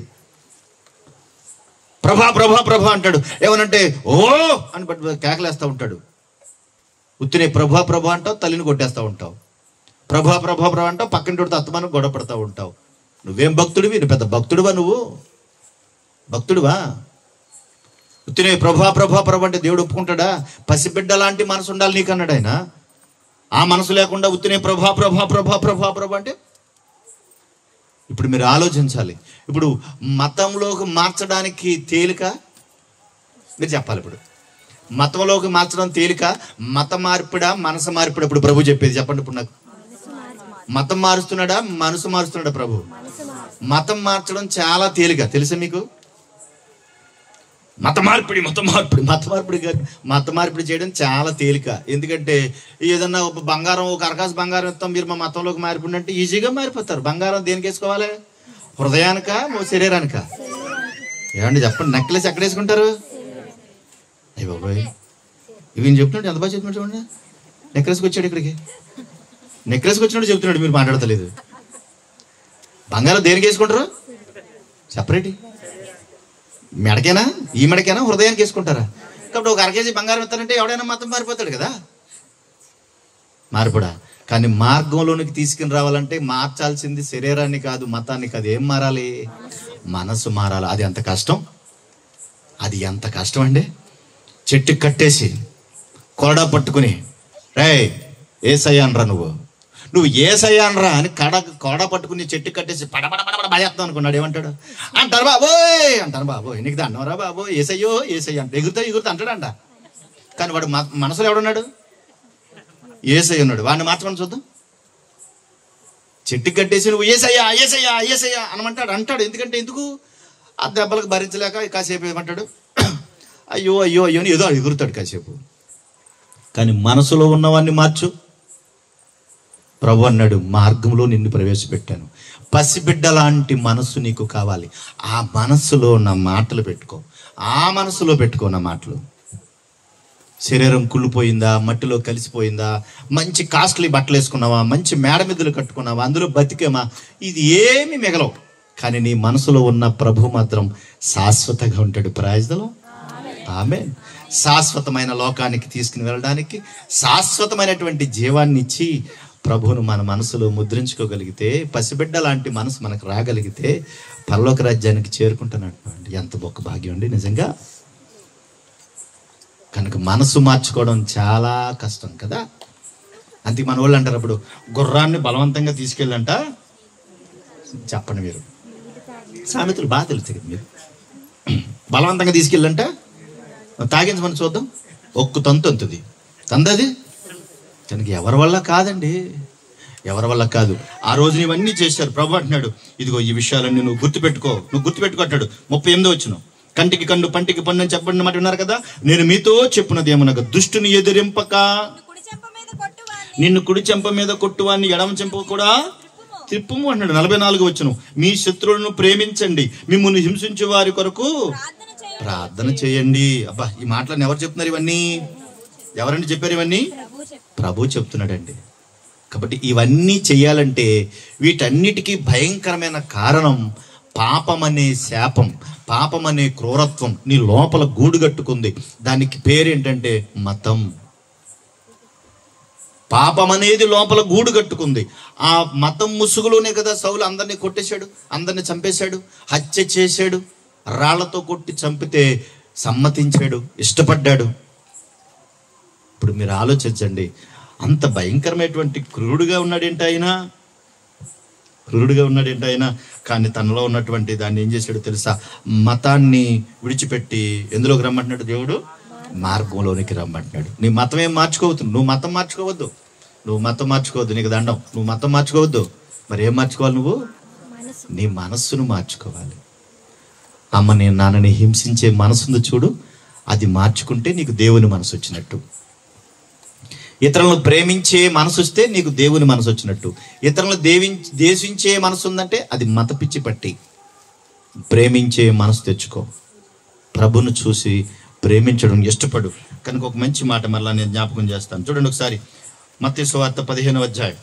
ప్రభా ప్రభా ప్రభా అంటాడు ఏమనంటే ఓ అని పట్టు కేకలేస్తా ఉంటాడు ఉత్తినే ప్రభా ప్రభా అంటావు తల్లిని కొట్టేస్తా ఉంటావు ప్రభా ప్రభా ప్రభా అంటావు పక్కింటి అత్తమానం గొడవ పడతా ఉంటావు నువ్వేం భక్తుడివి నువ్వు పెద్ద భక్తుడివా నువ్వు భక్తుడివా ఉత్తినే ప్రభా ప్రభా ప్రభా అంటే దేవుడు ఒప్పుకుంటాడా పసిబిడ్డ లాంటి మనసు ఉండాలి నీకు అన్నాడు ఆయన ఆ మనసు లేకుండా ఉత్తినే ప్రభా ప్రభా ప్రభా ప్రభా ప్రభా అంటే ఇప్పుడు మీరు ఆలోచించాలి ఇప్పుడు మతంలోకి మార్చడానికి తేలిక మీరు చెప్పాలి ఇప్పుడు మతంలోకి మార్చడం తేలిక మత మార్పిడా మనసు మార్పిడా ఇప్పుడు ప్రభు చెప్పేది చెప్పండి ఇప్పుడు నాకు మతం మారుస్తున్నాడా మనసు మారుస్తున్నాడా ప్రభు మతం మార్చడం చాలా తేలిక తెలుసా మీకు మత మార్పిడి మత మార్పిడి మత మార్పిడి కాదు. మత మార్పిడి చేయడం చాలా తేలిక ఎందుకంటే ఏదన్నా ఒక బంగారం ఒక అరకాసు బంగారం ఇస్తాం మీరు మా మతంలోకి మారిపోండి అంటే ఈజీగా మారిపోతారు బంగారం దేనికి వేసుకోవాలి హృదయానిక ఓ శరీరానిక ఏమండి చెప్పండి నెక్లెస్ ఎక్కడ వేసుకుంటారు అయ్యి బాబాయ్ ఇవి నేను చెప్తున్నాడు ఎంత బాగా చెప్తున్నాడు చూడండి నెక్లెస్కి వచ్చాడు ఇక్కడికి నెక్లెస్కి వచ్చినట్టు చెప్తున్నాడు మీరు మాట్లాడతలేదు బంగారం దేనికి వేసుకుంటారు సపరేట్ మెడకేనా ఈ మెడకేనా హృదయానికి వేసుకుంటారా కాబట్టి ఒక అరకేజీ బంగారం ఇస్తానంటే ఎవడైనా మతం మారిపోతాడు కదా మారిపోడా కానీ మార్గంలోనికి తీసుకుని రావాలంటే మార్చాల్సింది శరీరాన్ని కాదు మతాన్ని కాదు ఏం మారాలి మనసు మారాలి అది ఎంత కష్టం అది ఎంత కష్టం అండి చెట్టు కట్టేసి కొరడా పట్టుకుని రే ఏసయ్య అనరా నువ్వు నువ్వు ఏసయ్య అనరా అని కడ కొడ పట్టుకుని చెట్టు కట్టేసి పడబడ పడబడ భయత్తాం అనుకున్నాడు ఏమంటాడు అంటారు బాబోయ్ అంటాను బాబోయ్ నీకు దండవరా బాబో ఏసయ్యో ఏసయ్య అంటే ఎగురుతా ఎగురుతా అంటాడంట కానీ వాడు మ- మనసులో ఎవడున్నాడు ఏసయ్య ఉన్నాడు వాడిని మార్చమని చూద్దాం చెట్టు కట్టేసి నువ్వు ఏసయ్యా ఏసయ్యా ఏసయ్యా అనమంటాడు అంటాడు ఎందుకంటే ఎందుకు ఆ దెబ్బలకు భరించలేక కాసేపు ఏమంటాడు అయ్యో అయ్యో అయ్యో అని ఏదో ఎగురుతాడు కాసేపు కానీ మనసులో ఉన్నవాన్ని మార్చు ప్రభు అన్నాడు మార్గంలో నిన్ను ప్రవేశపెట్టాను పసిబిడ్డ లాంటి మనసు నీకు కావాలి ఆ మనసులో నా మాటలు పెట్టుకో ఆ మనసులో పెట్టుకో నా మాటలు శరీరం కుళ్ళిపోయిందా మట్టిలో కలిసిపోయిందా మంచి కాస్ట్లీ బట్టలు వేసుకున్నావా మంచి మేడ మిద్దలు కట్టుకున్నావా అందులో బతికేమా ఇది ఏమి మిగలవు కానీ నీ మనసులో ఉన్న ప్రభు మాత్రం శాశ్వతంగా ఉంటాడు ప్రాయజలో ఆమె శాశ్వతమైన లోకానికి తీసుకుని వెళ్ళడానికి శాశ్వతమైనటువంటి జీవాన్ని ఇచ్చి ప్రభువును మన మనసులో ముద్రించుకోగలిగితే పసిబిడ్డ లాంటి మనసు మనకు రాగలిగితే పరలోక రాజ్యానికి చేరుకుంటున్నట్టు అండి ఎంత గొప్ప భాగ్యం అండి నిజంగా కనుక మనసు మార్చుకోవడం చాలా కష్టం కదా అందుకే మన వాళ్ళు అంటారు అప్పుడు గుర్రాన్ని బలవంతంగా తీసుకెళ్ళంట చెప్పండి మీరు సామెతలు బాగా తెలుసు కదా మీరు బలవంతంగా తీసుకెళ్ళంట తాగించమని చూద్దాం ఒక్క తంతు అంతుంది తందది తనకి ఎవరి వల్ల కాదండి ఎవరి వల్ల కాదు ఆ రోజు ఇవన్నీ చేశారు ప్రభు అంటున్నాడు ఇదిగో ఈ విషయాలన్నీ నువ్వు గుర్తుపెట్టుకో నువ్వు గుర్తుపెట్టుకో అంటాడు ముప్పై ఎనిమిదో వచ్చిన కంటికి కన్ను పంటికి పన్ను అని చెప్పండి మాట విన్నారు కదా నేను మీతో చెప్పున్నది ఏమనగా దుష్టుని ఎదిరింపక నువ్వు కుడి చెంప మీద కొట్టువాన్ని నిన్ను కుడి చెంప మీద కొట్టువాన్ని ఎడమ చెంప కూడా తిప్పుము అన్నాడు నలభై నాలుగు వచ్చును మీ శత్రువులను ప్రేమించండి మిమ్మల్ని హింసించే వారి కొరకు ప్రార్థన చేయ ప్రార్థన చేయండి అబ్బా ఈ మాటలను ఎవరు చెప్తున్నారు ఇవన్నీ ఎవరండి చెప్పారు ఇవన్నీ ప్రభు చెప్పు ప్రభు చెప్తున్నాడండి కాబట్టి ఇవన్నీ చేయాలంటే వీటన్నిటికీ భయంకరమైన కారణం పాపం అనే శాపం పాపం అనే క్రూరత్వం నీ లోపల గూడు కట్టుకుంది దానికి పేరేంటంటే మతం పాపం అనేది లోపల గూడు కట్టుకుంది ఆ మతం ముసుగులోనే కదా సౌలు అందరినీ కొట్టేశాడు అందరిని చంపేశాడు హత్య చేశాడు రాళ్లతో కొట్టి చంపితే సమ్మతించాడు ఇష్టపడ్డాడు ఇప్పుడు మీరు ఆలోచించండి అంత భయంకరమైనటువంటి క్రూరుడుగా ఉన్నాడేంటి ఆయన క్రూరుడుగా ఉన్నాడేంటి ఆయన కానీ తనలో ఉన్నటువంటి దాన్ని ఏం చేశాడు తెలుసా మతాన్ని విడిచిపెట్టి ఎందులోకి రమ్మంటున్నాడు దేవుడు మార్గంలోనికి రమ్మంటున్నాడు నీ మతం ఏం మార్చుకోవద్దు నువ్వు మతం మార్చుకోవద్దు నువ్వు మతం మార్చుకోవద్దు నీకు దండం నువ్వు మతం మార్చుకోవద్దు మరి ఏం మార్చుకోవాలి నువ్వు నీ మనస్సును మార్చుకోవాలి అమ్మ నేను నాన్నని హింసించే మనసుంది చూడు అది మార్చుకుంటే నీకు దేవుని మనసు వచ్చినట్టు ఇతరులను ప్రేమించే మనసు వస్తే నీకు దేవుని మనసు వచ్చినట్టు ఇతరులను దేవి దేశించే మనసు ఉందంటే అది మత పిచ్చి పట్టి ప్రేమించే మనసు తెచ్చుకో ప్రభును చూసి ప్రేమించడం ఇష్టపడు కనుక ఒక మంచి మాట మరలా నేను జ్ఞాపకం చేస్తాను చూడండి ఒకసారి మత్తయి సువార్త పదిహేనవ అధ్యాయం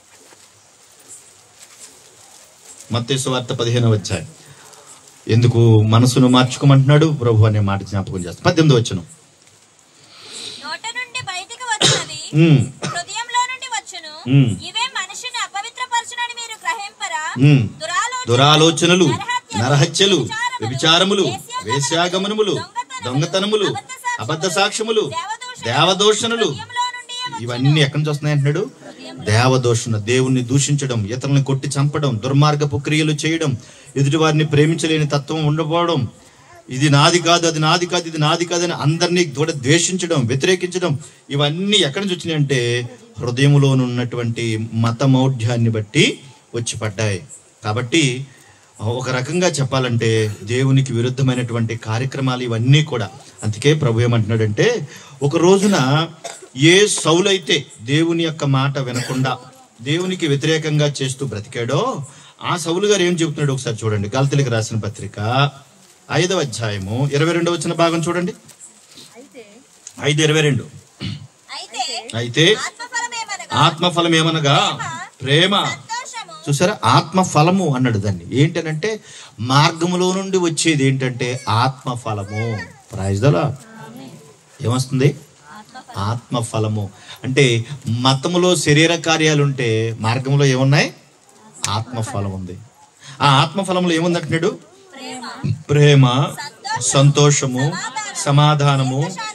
మత్తయి సువార్త పదిహేనవ అధ్యాయం ఎందుకు మనసును మార్చుకోమంటున్నాడు ప్రభు అనే మాట జ్ఞాపకం చేస్తాను పద్దెనిమిది వచ్చును నోట నుండి బయటికి వచ్చినది ఉమ్, హృదయంలో నుండి వచ్చును ఉమ్. ఇవే మనిషిని అపవిత్రపరచునని మీరు గ్రహింపరా ఉమ్. దురాలోచన దురాలోచనలు నరహత్యలు వ్యభిచారములు వేశ్యాగమనములు దొంగతనములు అబద్ధ సాక్ష్యములు దేవదూషణలు ఇవన్నీ ఎక్కడి నుంచి వస్తున్నాయి అంటున్నాడు దేవదూషణ దేవుణ్ణి దూషించడం ఇతరులను కొట్టి చంపడం దుర్మార్గపు క్రియలు చేయడం ఎదుటివారిని ప్రేమించలేని తత్వం ఉండబోవడం ఇది నాది కాదు అది నాది కాదు ఇది నాది కాదు అని అందరినీ కూడా ద్వేషించడం వ్యతిరేకించడం ఇవన్నీ ఎక్కడి నుంచి వచ్చినాయి అంటే హృదయంలోనున్నటువంటి మతమౌఢ్యాన్ని బట్టి వచ్చి పడ్డాయి కాబట్టి ఒక రకంగా చెప్పాలంటే దేవునికి విరుద్ధమైనటువంటి కార్యక్రమాలు ఇవన్నీ కూడా అందుకే ప్రభు ఏమంటున్నాడంటే ఒక రోజున ఏ సౌలైతే దేవుని యొక్క మాట వినకుండా దేవునికి వ్యతిరేకంగా చేస్తూ బ్రతికాడో ఆ సౌలు గారు ఏం చెబుతున్నాడు ఒకసారి చూడండి గల్తలికి రాసిన పత్రిక ఐదవ అధ్యాయము ఇరవై రెండవ వచ్చిన భాగం చూడండి ఐదు ఇరవై రెండు అయితే అయితే ఆత్మఫలమేమనగా ఆత్మఫలం ఏమనగా ప్రేమ సంతోషము చూసారా ఆత్మ ఫలము అన్నాడు దాన్ని ఏంటనంటే మార్గములో నుండి వచ్చేది ఏంటంటే ఆత్మ ఫలము ప్రాయిజ్దలా ఏమొస్తుంది ఆత్మ ఫలము అంటే మతములో శరీర కార్యాలు ఉంటే మార్గంలో ఏమున్నాయి ఆత్మ ఫలం ఉంది ఆ ఆత్మ ఫలంలో ఏముంది అంటున్నాడు ప్రేమ ప్రేమ సంతోషము సమాధానము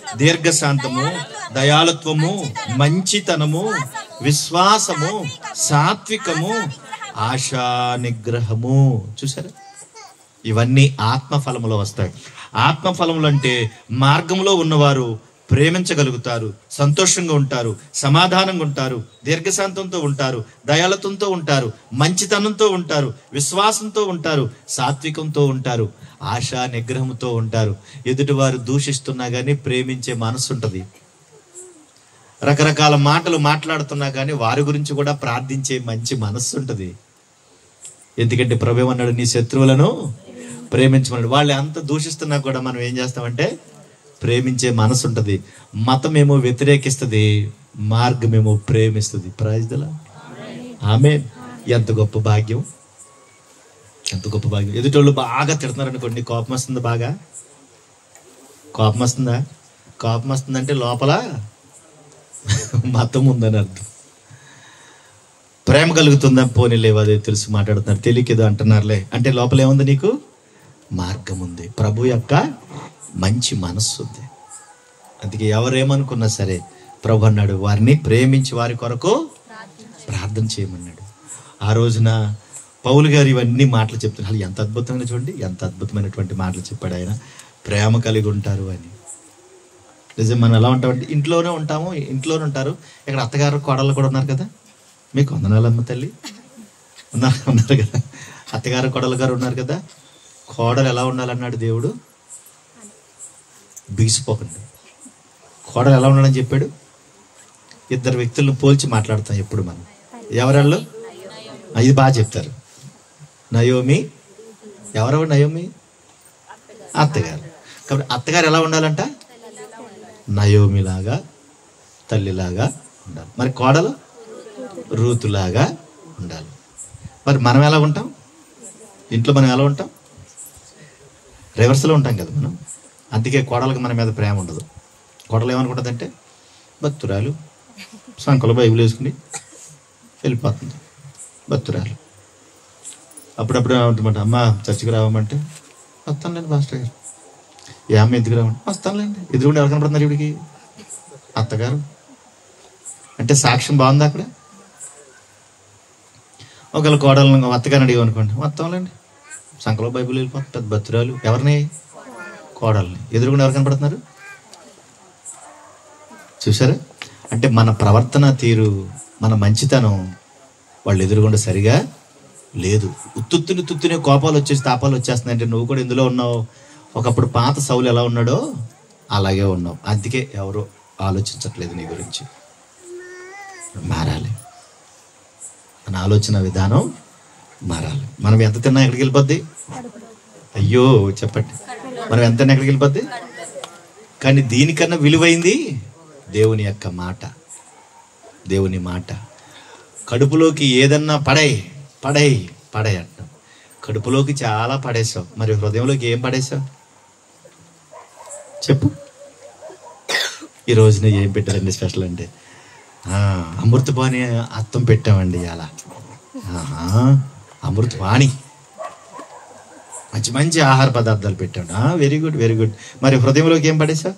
దీర్ఘశాంతము దయాళత్వము మంచితనము విశ్వాసము సాత్వికము ఆశా నిగ్రహము చూసారా ఇవన్నీ ఆత్మఫలములో వస్తాయి ఆత్మఫలములు అంటే మార్గంలో ఉన్నవారు ప్రేమించగలుగుతారు సంతోషంగా ఉంటారు సమాధానంగా ఉంటారు దీర్ఘశాంతంతో ఉంటారు దయాళత్వంతో ఉంటారు మంచితనంతో ఉంటారు విశ్వాసంతో ఉంటారు సాత్వికంతో ఉంటారు ఆశా నిగ్రహంతో ఉంటారు ఎదుటివారు దూషిస్తున్నా కానీ ప్రేమించే మనసు ఉంటుంది రకరకాల మాటలు మాట్లాడుతున్నా కానీ వారి గురించి కూడా ప్రార్థించే మంచి మనస్సు ఉంటుంది ఎందుకంటే ప్రభు అన్నాడు నీ శత్రువులను ప్రేమించమన్నాడు వాళ్ళు ఎంత దూషిస్తున్నా కూడా మనం ఏం చేస్తామంటే ప్రేమించే మనసు ఉంటుంది మతం ఏమో వ్యతిరేకిస్తుంది మార్గమేమో ప్రేమిస్తుంది ప్రాయిదల ఆమె ఎంత గొప్ప భాగ్యం ఎంత గొప్ప భాగ్యం ఎదుటోళ్ళు బాగా తిడుతున్నారు అనుకోండి కోపం వస్తుంది బాగా కోపం వస్తుందా కోపం వస్తుందంటే లోపల మతం ఉందని అర్థం ప్రేమ కలుగుతుందా పోనీ లేవు అదే తెలిసి మాట్లాడుతున్నారు తెలియకేదో అంటున్నారులే అంటే లోపల ఏముంది నీకు మార్గం ఉంది ప్రభు యొక్క మంచి మనస్సు ఉంది అందుకే ఎవరేమనుకున్నా సరే ప్రభు అన్నాడు వారిని ప్రేమించి వారి కొరకు ప్రార్థన చేయమన్నాడు ఆ రోజున పౌలు గారు ఇవన్నీ మాటలు చెప్తున్నారు ఎంత అద్భుతమైన చూడండి ఎంత అద్భుతమైనటువంటి మాటలు చెప్పాడు ఆయన ప్రేమ కలిగి ఉంటారు అని నిజం మనం ఎలా ఉంటామంటే ఇంట్లోనే ఉంటాము ఇంట్లోనే ఉంటారు ఇక్కడ అత్తగారు కోడళ్ళు కూడా ఉన్నారు కదా మీకు వందనాలమ్మ తల్లి ఉన్నారు ఉన్నారు కదా అత్తగారు కోడలు గారు ఉన్నారు కదా కోడలు ఎలా ఉండాలన్నాడు దేవుడు బిగిసిపోకండి కోడలు ఎలా ఉండాలని చెప్పాడు ఇద్దరు వ్యక్తులను పోల్చి మాట్లాడతాం ఎప్పుడు మనం ఎవరాళ్ళు ఇది బాగా చెప్తారు నయోమి ఎవరెవరు నయోమి అత్తగారు కాబట్టి అత్తగారు ఎలా ఉండాలంట నయోమిలాగా తల్లిలాగా ఉండాలి మరి కోడలు రూతులాగా ఉండాలి మరి మనం ఎలా ఉంటాం ఇంట్లో మనం ఎలా ఉంటాం రివర్స్లో ఉంటాం కదా మనం అందుకే కోడలకు మన మీద ప్రేమ ఉండదు కోడలు ఏమనుకుంటుందంటే భక్తురాలు సంకలో బైబిల్ వేసుకుని వెళ్ళిపోతుంది భక్తురాలు అప్పుడప్పుడు ఏమంటామంట అమ్మ చర్చికి రావమంటే వస్తానులేండి మాస్టర్ గారు ఏ అమ్మ ఎందుకు రావండి వస్తానులేండి ఎదురుగుండి ఎవరు కనపడుతున్నారు ఇవిడికి అత్తగారు అంటే సాక్ష్యం బాగుంది అక్కడ ఒకవేళ కోడలను అత్తగారిని అడిగాం అనుకోండి వస్తాంలేండి సంకలో బైబిల్ వెళ్ళిపోతుంది పెద్ద భద్రాలు ఎవరిని కోడల్ని ఎదురుగుండా ఎవరు కనపడుతున్నారు చూసారా అంటే మన ప్రవర్తన తీరు మన మంచితనం వాళ్ళు ఎదురుగుండా సరిగా లేదు ఉత్తుత్తుని తుత్తునే కోపాలు వచ్చేసి తాపాలు వచ్చేస్తున్నాయి అంటే నువ్వు కూడా ఇందులో ఉన్నావు ఒకప్పుడు పాత సౌలు ఎలా ఉన్నాడో అలాగే ఉన్నావు అందుకే ఎవరు ఆలోచించట్లేదు నీ గురించి మారాలి మన ఆలోచన విధానం మారాలి మనం ఎంత తిన్నా ఎక్కడికి వెళ్ళిపోద్ది అయ్యో చెప్పండి మనం ఎంత తిన్నా ఎక్కడికి వెళ్ళిపోద్ది కానీ దీనికన్నా విలువైంది దేవుని యొక్క మాట దేవుని మాట కడుపులోకి ఏదన్నా పడై పడై పడై అంటాం కడుపులోకి చాలా పడేసావు మరి హృదయంలోకి ఏం పడేసావు చెప్పు ఈ రోజున ఏం పెట్టారండి స్పెషల్ అంటే ఆ, అమృతపాణి అత్తం పెట్టామండి అలా ఆహా అమృతపాణి మంచి మంచి ఆహార పదార్థాలు పెట్టాడు వెరీ గుడ్ వెరీ గుడ్ మరి హృదయంలోకి ఏం పడేసా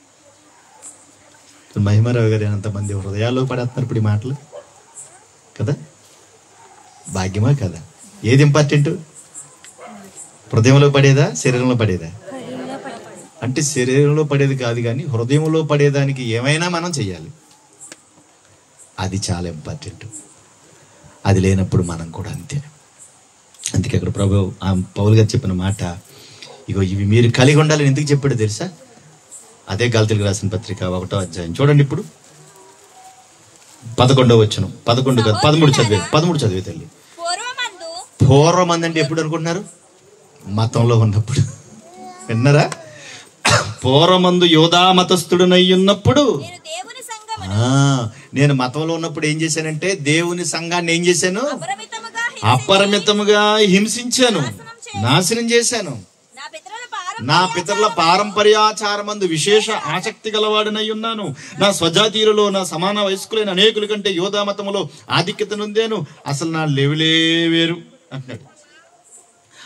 మహిమారావు గారు ఎంతమంది హృదయాల్లో పడేస్తున్నారు ఇప్పుడు ఈ మాటలు కదా భాగ్యమా కదా ఏది ఇంపార్టెంట్ హృదయంలో పడేదా శరీరంలో పడేదా అంటే శరీరంలో పడేది కాదు కానీ హృదయంలో పడేదానికి ఏమైనా మనం చెయ్యాలి అది చాలా ఇంపార్టెంట్ అది లేనప్పుడు మనం కూడా అంతే అందుకే అక్కడ ప్రభు ఆ పౌలు గారు చెప్పిన మాట ఇగో ఇవి మీరు కలిగి ఉండాలని ఎందుకు చెప్పాడు తెలుసా అదే గల్తీలకు రాసిన పత్రిక ఒకటో అధ్యాయం చూడండి ఇప్పుడు పదకొండో వచ్చును పదకొండు కాదు పదమూడు చదివే పదమూడు చదివే తల్లి పూర్వమందు పూర్వం అందంటే ఎప్పుడు అనుకుంటున్నారు మతంలో ఉన్నప్పుడు విన్నారా పూర్వమందు యోధా మతస్థుడునై ఉన్నప్పుడు నేను దేవుని సంఘమును ఆ, నేను మతంలో ఉన్నప్పుడు ఏం చేశానంటే దేవుని సంఘాన్ని ఏం చేశాను అపరిమితముగా హింసించి అపరిమితముగా హింసించాను నాశనం చేశాను నా పితరుల పారం నా పితరుల పారంపర్యాచారమందు విశేష ఆసక్తి గలవాడినై ఉన్నాను నా స్వజాతీయులలో నా సమాన వయస్కులైన అనేకుల కంటే యోధా మతములో ఆధిక్యత నొందాను అసలు నా లెవెలే వేరు అంటున్నాడు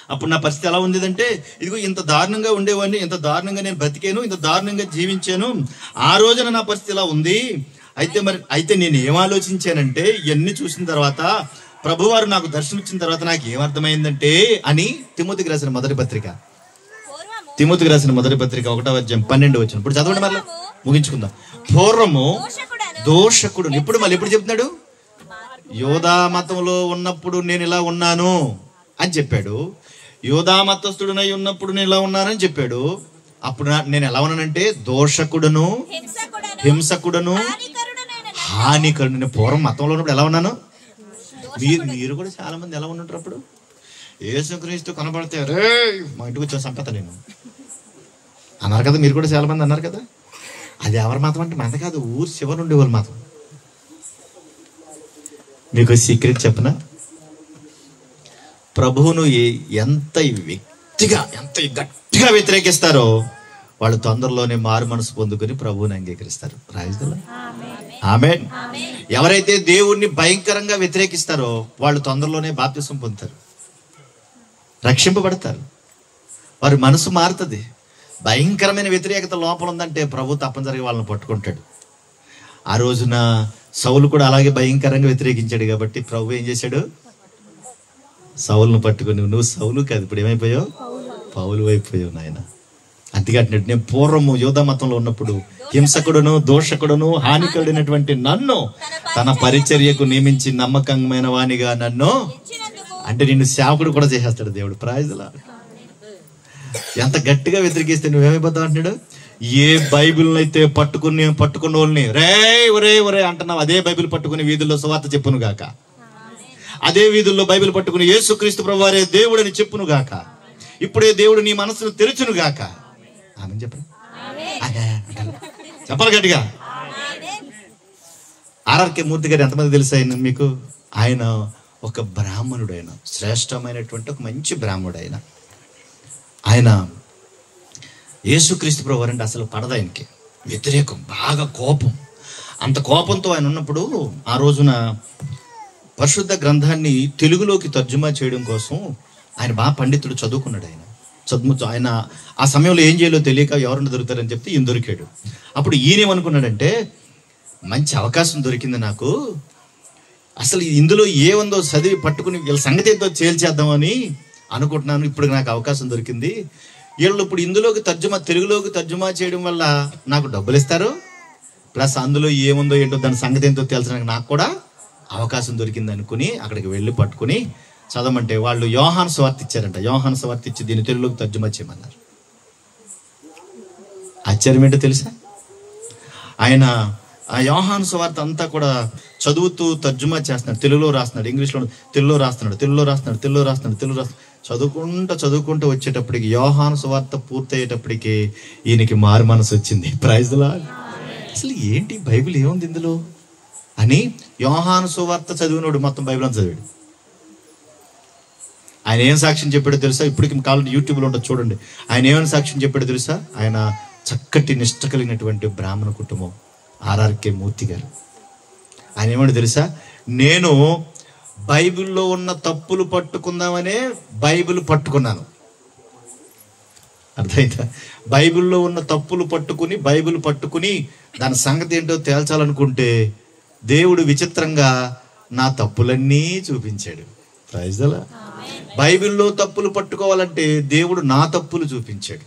అప్పుడు నా పరిస్థితి ఎలా ఉండేదంటే ఇదిగో ఇంత దారుణంగా ఉండేవాడిని ఇంత దారుణంగా నేను బ్రతికాను ఇంత దారుణంగా జీవించాను ఆ రోజున నా పరిస్థితి ఇలా ఉంది అయితే మరి అయితే నేను ఏం ఆలోచించానంటే ఇవన్నీ చూసిన తర్వాత ప్రభువారు నాకు దర్శనం ఇచ్చిన తర్వాత నాకు ఏమర్థమైందంటే అని తిమోతికి రాసిన మొదటి పత్రిక పూర్వము తిమోతికి రాసిన మొదటి పత్రిక ఒకటో అధ్యాయం పన్నెండు వచ్చిన ఇప్పుడు చదవండి మరలా ముగించుకుందాం పూర్వము దోషకుడను దోషకుడు ఇప్పుడు మళ్ళీ ఎప్పుడు చెప్తున్నాడు యోధా మతంలో ఉన్నప్పుడు నేను ఇలా ఉన్నాను అని చెప్పాడు యోధా మతస్థుడునై ఉన్నప్పుడు నేను ఇలా ఉన్నానని చెప్పాడు అప్పుడు నా- నేను ఎలా ఉన్నానంటే దోషకుడును హింసకుడను హింసకుడును హానికరుడునైన నా- హానికరుడు నేను పూర్వం మతంలో ఉన్నప్పుడు ఎలా ఉన్నాను మీరు మీరు కూడా చాలా మంది ఎలా ఉంటుంటారు అప్పుడు యేసుక్రీస్తు కనబడితే రే మా ఇంటికి వచ్చే సంపత నేను అన్నారు కదా మీరు కూడా చాలా మంది అన్నారు కదా అది ఎవరి మతం అంటే మంద కాదు ఊరు చివరి నుండి వాళ్ళ మతం మీకు సీక్రెట్ చెప్పనా ప్రభువును ఏ- ఎంత వ్యక్తిగా ఎంత గట్టిగా వ్యతిరేకిస్తారో వాళ్ళు తొందరలోనే మారు మనసు పొందుకొని ప్రభువుని అంగీకరిస్తారు రాజుదల్లా ఆమె ఎవరైతే దేవుణ్ణి భయంకరంగా వ్యతిరేకిస్తారో వాళ్ళు తొందరలోనే బాప్తిసం పొందుతారు రక్షింపబడతారు వారి మనసు మారుతుంది భయంకరమైన వ్యతిరేకత లోపల ఉందంటే ప్రభు తప్పనిసరిగా వాళ్ళని పట్టుకుంటాడు ఆ రోజున సౌలు కూడా అలాగే భయంకరంగా వ్యతిరేకించాడు కాబట్టి ప్రభు ఏం చేశాడు సౌలును పట్టుకుని నువ్వు సౌలు కాదు ఇప్పుడు ఏమైపోయావు పౌలు అయిపోయావు నాయన అందుకే అంటున్నాడు నేను పూర్వము యోధ మతంలో ఉన్నప్పుడు హింసకుడును దోషకుడును హానికరుడైనటువంటి నన్ను తన పరిచర్యకు నియమించి నమ్మకమైన వానిగా నన్ను ఇచ్చినందుకు అంటే నిన్ను సేవకుడు కూడా చేసేస్తాడు దేవుడు ప్రాయజలా ఎంత గట్టిగా వ్యతిరేకిస్తే నువ్వేమైపోతావు అంటున్నాడు ఏ బైబిల్ అయితే పట్టుకుని పట్టుకున్న వాళ్ళని రే ఒరే ఒరే అంటున్నావు అదే బైబిల్ పట్టుకుని వీధుల్లో సువార్త చెప్పును గాక అదే వీధుల్లో బైబిల్ పట్టుకుని యేసుక్రీస్తు ప్రభువారే దేవుడని చెప్పును గాక ఇప్పుడే దేవుడు నీ మనసును తెరుచును గాక ఆమె చెప్పండి చెప్పాలి గట్టిగా ఆమేన్. ఆర్ఆర్కే మూర్తి గారు ఎంతమంది తెలుసు ఆయన మీకు ఆయన ఒక బ్రాహ్మణుడు ఆయన శ్రేష్టమైనటువంటి ఒక మంచి బ్రాహ్మణుడు ఆయన ఆయన యేసుక్రీస్తు ప్రభు అంటే అసలు పడదు ఆయనకి వ్యతిరేకం బాగా కోపం అంత కోపంతో ఆయన ఉన్నప్పుడు ఆ రోజున పరిశుద్ధ గ్రంథాన్ని తెలుగులోకి తర్జుమా చేయడం కోసం ఆయన బాగా పండితుడు చదువుకున్నాడు ఆయన చదువు ఆయన ఆ సమయంలో ఏం చేయాలో తెలియక ఎవరిని దొరుకుతారని చెప్తే ఈయన దొరికాడు అప్పుడు ఈయన ఏమనుకున్నాడంటే మంచి అవకాశం దొరికింది నాకు అసలు ఇందులో ఏముందో చదివి పట్టుకుని వీళ్ళ సంగతి ఏంటో చేల్చేద్దామని అనుకుంటున్నాను ఇప్పుడు నాకు అవకాశం దొరికింది వీళ్ళు ఇప్పుడు ఇందులోకి తర్జుమా తెలుగులోకి తర్జుమా చేయడం వల్ల నాకు డబ్బులు ఇస్తారు ప్లస్ అందులో ఏముందో ఏంటో దాని సంగతి ఏంటో తెలుసడానికి నాకు కూడా అవకాశం దొరికింది అనుకుని అక్కడికి వెళ్ళి పట్టుకుని చదవమంటే వాళ్ళు యోహాన్ స్వార్త ఇచ్చారంట యోహాన్ స్వార్త ఇచ్చి దీన్ని తెలుగులోకి తర్జుమా చేయమన్నారు ఆశ్చర్యం ఏంటో తెలుసా ఆయన ఆ యోహాను సువార్త అంతా కూడా చదువుతూ తర్జుమా చేస్తున్నాడు తెలుగులో రాస్తున్నాడు ఇంగ్లీష్లో తెలుగులో రాస్తున్నాడు తెలుగులో రాస్తున్నాడు తెలుగులో రాస్తున్నాడు తెలుగు రాస్తున్నాడు చదువుకుంటూ చదువుకుంటూ వచ్చేటప్పటికి యోహాను సువార్త పూర్తయ్యేటప్పటికి ఈయనకి మారు మనసు వచ్చింది ప్రైజ్లా అసలు ఏంటి బైబిల్ ఏముంది ఇందులో అని యోహాను సువార్త చదివినోడు మొత్తం బైబిల్ అంతా చదివాడు ఆయన ఏం సాక్ష్యం చెప్పాడో తెలుసా ఇప్పటికి కావాలంటే యూట్యూబ్లో ఉంటుంది చూడండి ఆయన ఏమైనా సాక్ష్యం చెప్పాడో తెలుసా ఆయన చక్కటి నిష్ట కలిగినటువంటి బ్రాహ్మణ కుటుంబం ఆర్ఆర్కే మూర్తి గారు ఆయన ఏమని తెలుసా నేను బైబిల్లో ఉన్న తప్పులు పట్టుకుందామనే బైబిల్ పట్టుకున్నాను అర్థమైందా బైబిల్లో ఉన్న తప్పులు పట్టుకుని బైబిల్ పట్టుకుని దాని సంగతి ఏంటో తేల్చాలనుకుంటే దేవుడు విచిత్రంగా నా తప్పులన్నీ చూపించాడు ప్రైజ్దలా బైబిల్లో తప్పులు పట్టుకోవాలంటే దేవుడు నా తప్పులు చూపించాడు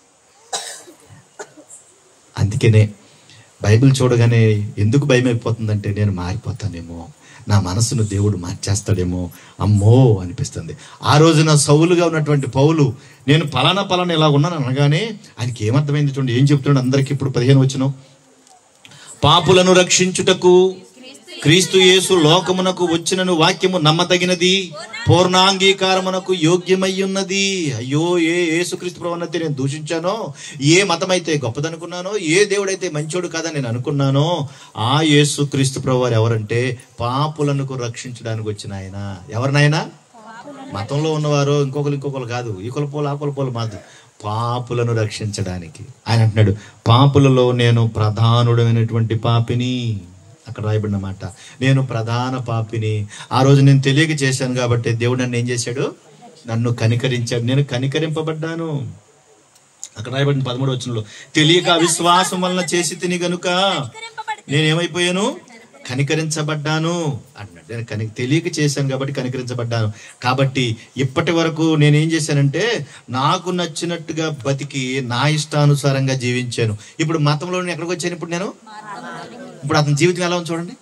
అందుకనే బైబిల్ చూడగానే ఎందుకు భయం అయిపోతుందంటే నేను మారిపోతానేమో నా మనసును దేవుడు మార్చేస్తాడేమో అమ్మో అనిపిస్తుంది ఆ రోజున సౌలుగా ఉన్నటువంటి పౌలు నేను పలానా పలానా ఇలా ఉన్నాను అనగానే ఆయనకి ఏమర్థమైంది చూడండి ఏం చెప్తున్నాడు అందరికి ఇప్పుడు పదిహేను వచ్చిన పాపులను రక్షించుటకు క్రీస్తు యేసు లోకమునకు వచ్చినను వాక్యము నమ్మదగినది పూర్ణాంగీకారమునకు యోగ్యమై ఉన్నది అయ్యో ఏ యేసుక్రీస్తు ప్రభునైతే నేను దూషించానో ఏ మతమైతే గొప్పదనుకున్నానో ఏ దేవుడైతే మంచోడు కాదని నేను అనుకున్నానో ఆ యేసుక్రీస్తు ప్రభు వారు ఎవరంటే పాపులను రక్షించడానికి వచ్చిన ఆయన ఎవరినైనా మతంలో ఉన్నవారు ఇంకొకరు ఇంకొకరు కాదు ఈ కులపోలు ఆ కులపోలు మాదు పాపులను రక్షించడానికి ఆయన అంటున్నాడు పాపులలో నేను ప్రధానుడమైనటువంటి పాపిని అక్కడ రాయబడిన మాట నేను ప్రధాన పాపిని ఆ రోజు నేను తెలియక చేశాను కాబట్టి దేవుడు నన్ను ఏం చేశాడు నన్ను కనికరించాడు నేను కనికరింపబడ్డాను అక్కడ రాయబడిన పదమూడు వచనంలో తెలియక అవిశ్వాసం వలన చేసి తిని గనుక కనికరింపబడి నేనేమైపోయాను కనికరించబడ్డాను అన్నాడు నేను కని తెలియక చేశాను కాబట్టి కనికరించబడ్డాను కాబట్టి ఇప్పటి వరకు నేనేం చేశానంటే నాకు నచ్చినట్టుగా బతికి నా ఇష్టానుసారంగా జీవించాను ఇప్పుడు మతంలో నేను ఎక్కడికి వచ్చాను ఇప్పుడు నేను ఇప్పుడు అతని జీవితం ఎలా ఉంది చూడండి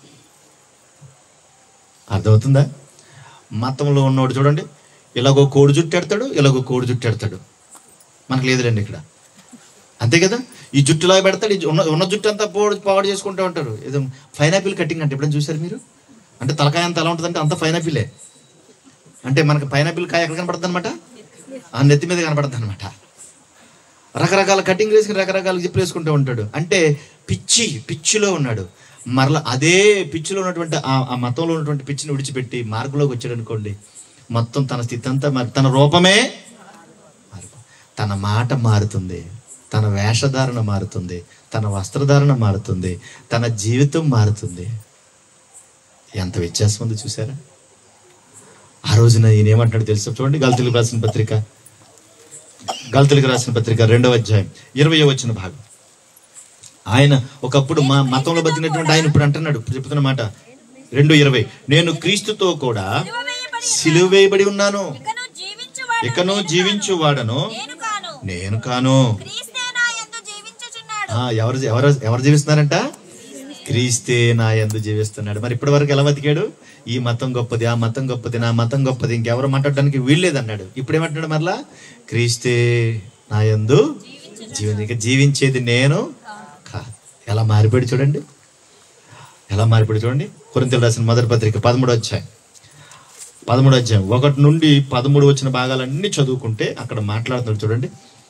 అర్థమవుతుందా మతంలో ఉన్నవాడు చూడండి ఇలాగో కోడి జుట్టు ఎడతాడు ఇలాగో కోడి జుట్టు ఎడతాడు మనకు లేదులేండి ఇక్కడ అంతే కదా ఈ జుట్టులా పెడతాడు ఈ జు- ఉన్న ఉన్న జుట్టు అంతా పోడు పాడు చేసుకుంటూ ఉంటారు ఏదో పైనాపిల్ కటింగ్ అంటే ఎప్పుడైనా చూసారు మీరు అంటే తలకాయ అంత ఎలా ఉంటుందంటే అంత పైనాపిలే అంటే మనకి పైనాపిల్ కాయ ఎక్కడ కనపడుతుంది అనమాట ఆ నెత్తి మీద కనపడుతుంది అనమాట రకరకాల కటింగ్ వేసుకుని రకరకాల జిప్పులు వేసుకుంటూ ఉంటాడు అంటే పిచ్చి పిచ్చిలో ఉన్నాడు మరలా అదే పిచ్చిలో ఉన్నటువంటి ఆ ఆ మతంలో ఉన్నటువంటి పిచ్చిని విడిచిపెట్టి మార్గంలోకి వచ్చాడు అనుకోండి మొత్తం తన స్థితి అంతా మారి తన రూపమే మారిపో తన మాట మారుతుంది తన వేషధారణ మారుతుంది తన వస్త్రధారణ మారుతుంది తన జీవితం మారుతుంది ఎంత వ్యత్యాసం ఉంది చూసారా ఆ రోజున ఈయన ఏమంటున్నాడు తెలుసా చూడండి గల్తీలకు రాసిన పత్రిక గల్తీలకు రాసిన పత్రిక రెండవ అధ్యాయం ఇరవై వచ్చిన భాగం ఆయన ఒకప్పుడు మా మతంలో బతికినటువంటి ఆయన ఇప్పుడు అంటున్నాడు ఇప్పుడు చెప్తున్న మాట రెండు ఇరవై నేను క్రీస్తుతో కూడా సిలువ వేయబడి సిలువ వేయబడి ఉన్నాను ఇకను జీవించువాడు ఇకను జీవించు వాడను నేను కాను నేను కాను క్రీస్తే నా యందు జీవించుచున్నాడు ఆ, ఎవరు ఎవరు ఎవరు జీవిస్తున్నారంట క్రీస్తే నా యందు జీవిస్తున్నాడు మరి ఇప్పటి వరకు ఎలా బతికాడు ఈ మతం గొప్పది ఆ మతం గొప్పది నా మతం గొప్పది ఇంకెవరు మాట్లాడడానికి వీల్లేదన్నాడు ఇప్పుడు ఏమంటున్నాడు మరలా క్రీస్తే నా యందు జీవి ఇక జీవించేది నేను కాదు ఎలా మారిపోయాడు చూడండి ఎలా మారిపోయాడు చూడండి కొరింతలు రాసిన మొదటి పత్రిక పదమూడు వచ్చాయి పదమూడు అధ్యాయం ఒకటి నుండి పదమూడు వచ్చిన భాగాలన్నీ చదువుకుంటే అక్కడ మాట్లాడుతున్నాడు చూడండి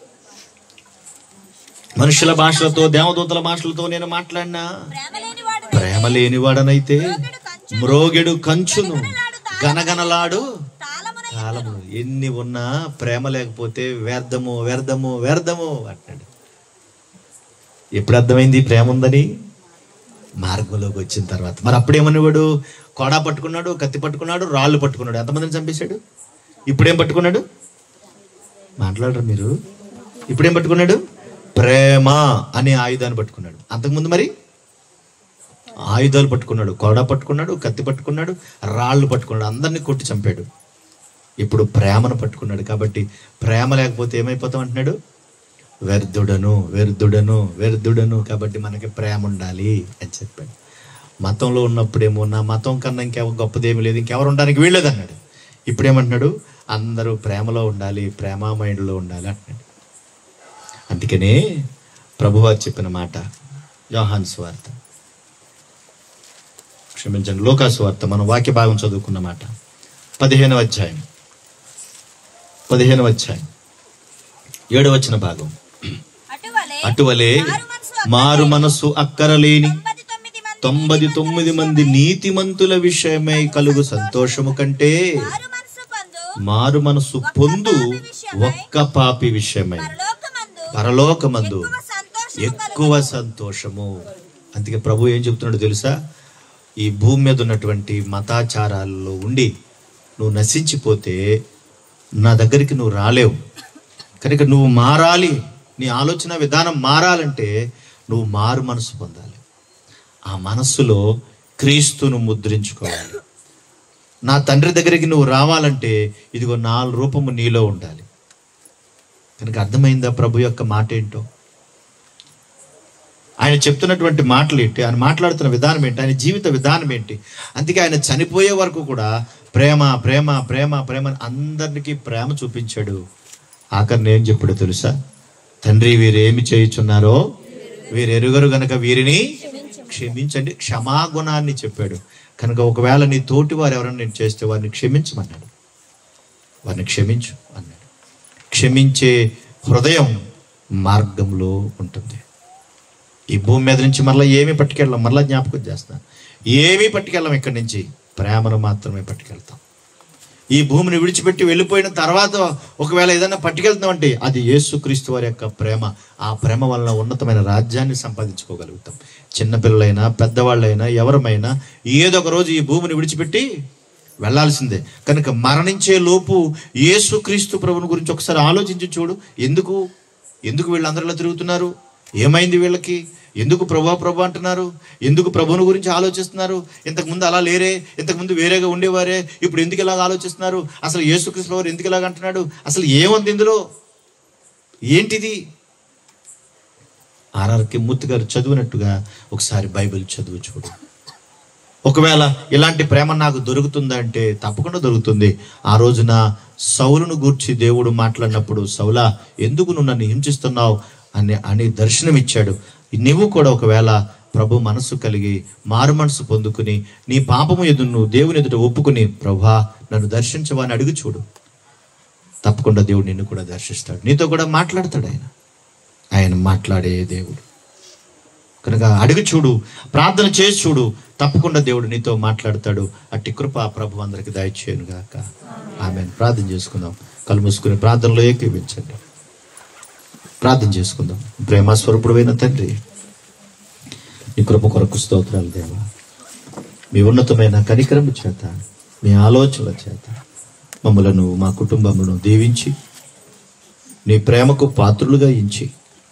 మనుషుల భాషలతో దేవదూతల భాషలతో నేను మాట్లాడినా ప్రేమ లేనివాడు ప్రేమ లేనివాడనైతే మ్రోగెడు కంచును గనగనలాడు తాళమున కాలము ఎన్ని ఉన్నా ప్రేమ లేకపోతే వ్యర్థము వ్యర్థము వ్యర్థము అంటాడు ఎప్పుడు అర్థమైంది ఈ ప్రేమ ఉందని మార్గంలోకి వచ్చిన తర్వాత మరి అప్పుడేమనేవాడు కొడా పట్టుకున్నాడు కత్తి పట్టుకున్నాడు రాళ్ళు పట్టుకున్నాడు ఎంతమందిని చంపేశాడు ఇప్పుడేం పట్టుకున్నాడు మాట్లాడరు మీరు ఇప్పుడేం పట్టుకున్నాడు ప్రేమ అనే ఆయుధాన్ని పట్టుకున్నాడు అంతకుముందు మరి ఆయుధాలు పట్టుకున్నాడు కొడ పట్టుకున్నాడు కత్తి పట్టుకున్నాడు రాళ్ళు పట్టుకున్నాడు అందరినీ కొట్టి చంపాడు ఇప్పుడు ప్రేమను పట్టుకున్నాడు కాబట్టి ప్రేమ లేకపోతే ఏమైపోతాం అంటున్నాడు వ్యర్థుడను వ్యర్థుడను వ్యర్థుడను కాబట్టి మనకి ప్రేమ ఉండాలి అని చెప్పాడు మతంలో ఉన్నప్పుడేమో నా మతం కన్నా ఇంకెవ గొప్పదేమీ లేదు ఇంకెవరు ఉండడానికి వీల్లేదు అన్నాడు ఇప్పుడేమంటున్నాడు అందరూ ప్రేమలో ఉండాలి ప్రేమామయుడిలో ఉండాలి అంటున్నాడు అందుకనే ప్రభువారు చెప్పిన మాట యోహాన్ స్వార్త క్షమించండి లోకా స్వార్త మనం వాక్య భాగం చదువుకున్న మాట పదిహేనవ అధ్యాయం పదిహేనవ అధ్యాయం ఏడవచన భాగం అటువలే అటువలే మారు మనసు మారు మనస్సు అక్కరలేని తొంభది తొమ్మిది మంది తొంభై తొమ్మిది మంది నీతిమంతుల విషయమై కలుగు సంతోషము కంటే మారు మనసు పొందు మారు మనస్సు పొందు ఒక్క పాపి విషయమై పరలోకమందు పరలోకమందు ఎక్కువ సంతోషము ఎక్కువ సంతోషము అందుకే ప్రభు ఏం చెప్తున్నాడు తెలుసా ఈ భూమి మీద ఉన్నటువంటి మతాచారాల్లో ఉండి నువ్వు నశించిపోతే నా దగ్గరికి నువ్వు రాలేవు కనుక నువ్వు మారాలి నీ ఆలోచన విధానం మారాలంటే నువ్వు మారు మనసు పొందాలి ఆ మనస్సులో క్రీస్తును ముద్రించుకోవాలి నా తండ్రి దగ్గరికి నువ్వు రావాలంటే ఇదిగో నా రూపము నీలో ఉండాలి కనుక అర్థమైందా ప్రభు యొక్క మాట ఏంటో ఆయన చెప్తున్నటువంటి మాటలు ఏంటి ఆయన మాట్లాడుతున్న విధానం ఏంటి ఆయన జీవిత విధానం ఏంటి అందుకే ఆయన చనిపోయే వరకు కూడా ప్రేమ ప్రేమ ప్రేమ ప్రేమ అని అందరికీ ప్రేమ చూపించాడు ఆఖరిని ఏం చెప్పాడు తెలుసా తండ్రి వీరేమి చేయుచున్నారో వీరెరుగరు గనక వీరిని క్షమించండి క్షమాగుణాన్ని చెప్పాడు కనుక ఒకవేళ నీ తోటి వారు ఎవరైనా నేను చేస్తే వారిని క్షమించమన్నాడు వారిని క్షమించు అన్నాడు క్షమించే హృదయం మార్గంలో ఉంటుంది ఈ భూమి మీద నుంచి మరలా ఏమీ పట్టుకెళ్ళాం మరలా జ్ఞాపకం చేస్తాను ఏమీ పట్టుకెళ్ళాం ఇక్కడి నుంచి ప్రేమను మాత్రమే పట్టుకెళ్తాం ఈ భూమిని విడిచిపెట్టి వెళ్ళిపోయిన తర్వాత ఒకవేళ ఏదైనా పట్టుకెళ్తామంటే అది యేసుక్రీస్తు వారి యొక్క ప్రేమ ఆ ప్రేమ వలన ఉన్నతమైన రాజ్యాన్ని సంపాదించుకోగలుగుతాం చిన్నపిల్లలైనా పెద్దవాళ్ళైనా ఎవరమైనా ఏదో ఒక రోజు ఈ భూమిని విడిచిపెట్టి వెళ్ళాల్సిందే కనుక మరణించే లోపు యేసుక్రీస్తు ప్రభుని గురించి ఒకసారి ఆలోచించి చూడు ఎందుకు ఎందుకు వీళ్ళందరిలో తిరుగుతున్నారు ఏమైంది వీళ్ళకి ఎందుకు ప్రభా ప్రభు అంటున్నారు ఎందుకు ప్రభుని గురించి ఆలోచిస్తున్నారు ఇంతకుముందు అలా లేరే ఇంతకుముందు వేరేగా ఉండేవారే ఇప్పుడు ఎందుకు ఇలాగ ఆలోచిస్తున్నారు అసలు యేసుక్రీస్తు వారు ఎందుకు ఇలాగ అంటున్నాడు అసలు ఏముంది ఇందులో ఏంటిది ఆర్ఆర్కి మూర్తి గారు చదివినట్టుగా ఒకసారి బైబిల్ చదువు చూడు ఒకవేళ ఇలాంటి ప్రేమ నాకు దొరుకుతుందా అంటే తప్పకుండా దొరుకుతుంది ఆ రోజున సౌలును గూర్చి దేవుడు మాట్లాడినప్పుడు సౌలా ఎందుకు నువ్వు నన్ను హింసిస్తున్నావు అని అని దర్శనమిచ్చాడు నువ్వు కూడా ఒకవేళ ప్రభు మనసు కలిగి మారు మనసు పొందుకుని నీ పాపము ఎదురు నువ్వు దేవుని ఎదుట ఒప్పుకుని ప్రభా నన్ను దర్శించవా అని అడుగు చూడు తప్పకుండా దేవుడు నిన్ను కూడా దర్శిస్తాడు నీతో కూడా మాట్లాడతాడు ఆయన ఆయన మాట్లాడే దేవుడు కనుక అడుగు చూడు ప్రార్థన చేసి చూడు తప్పకుండా దేవుడు నీతో మాట్లాడతాడు అట్టి కృప ప్రభు అందరికి దయచేయను గాక ఆమె ప్రార్థన చేసుకుందాం కళ్ళు మూసుకుని ప్రార్థనలో ఏకీవించండి ప్రార్థన చేసుకుందాం ప్రేమ స్వరూపుడైన తండ్రి నీ కృప కొరకు స్తోత్రాలు దేవా మీ ఉన్నతమైన కనికరము చేత మీ ఆలోచనల చేత మమ్మలను మా కుటుంబములను దీవించి నీ ప్రేమకు పాత్రులుగా ఇంచి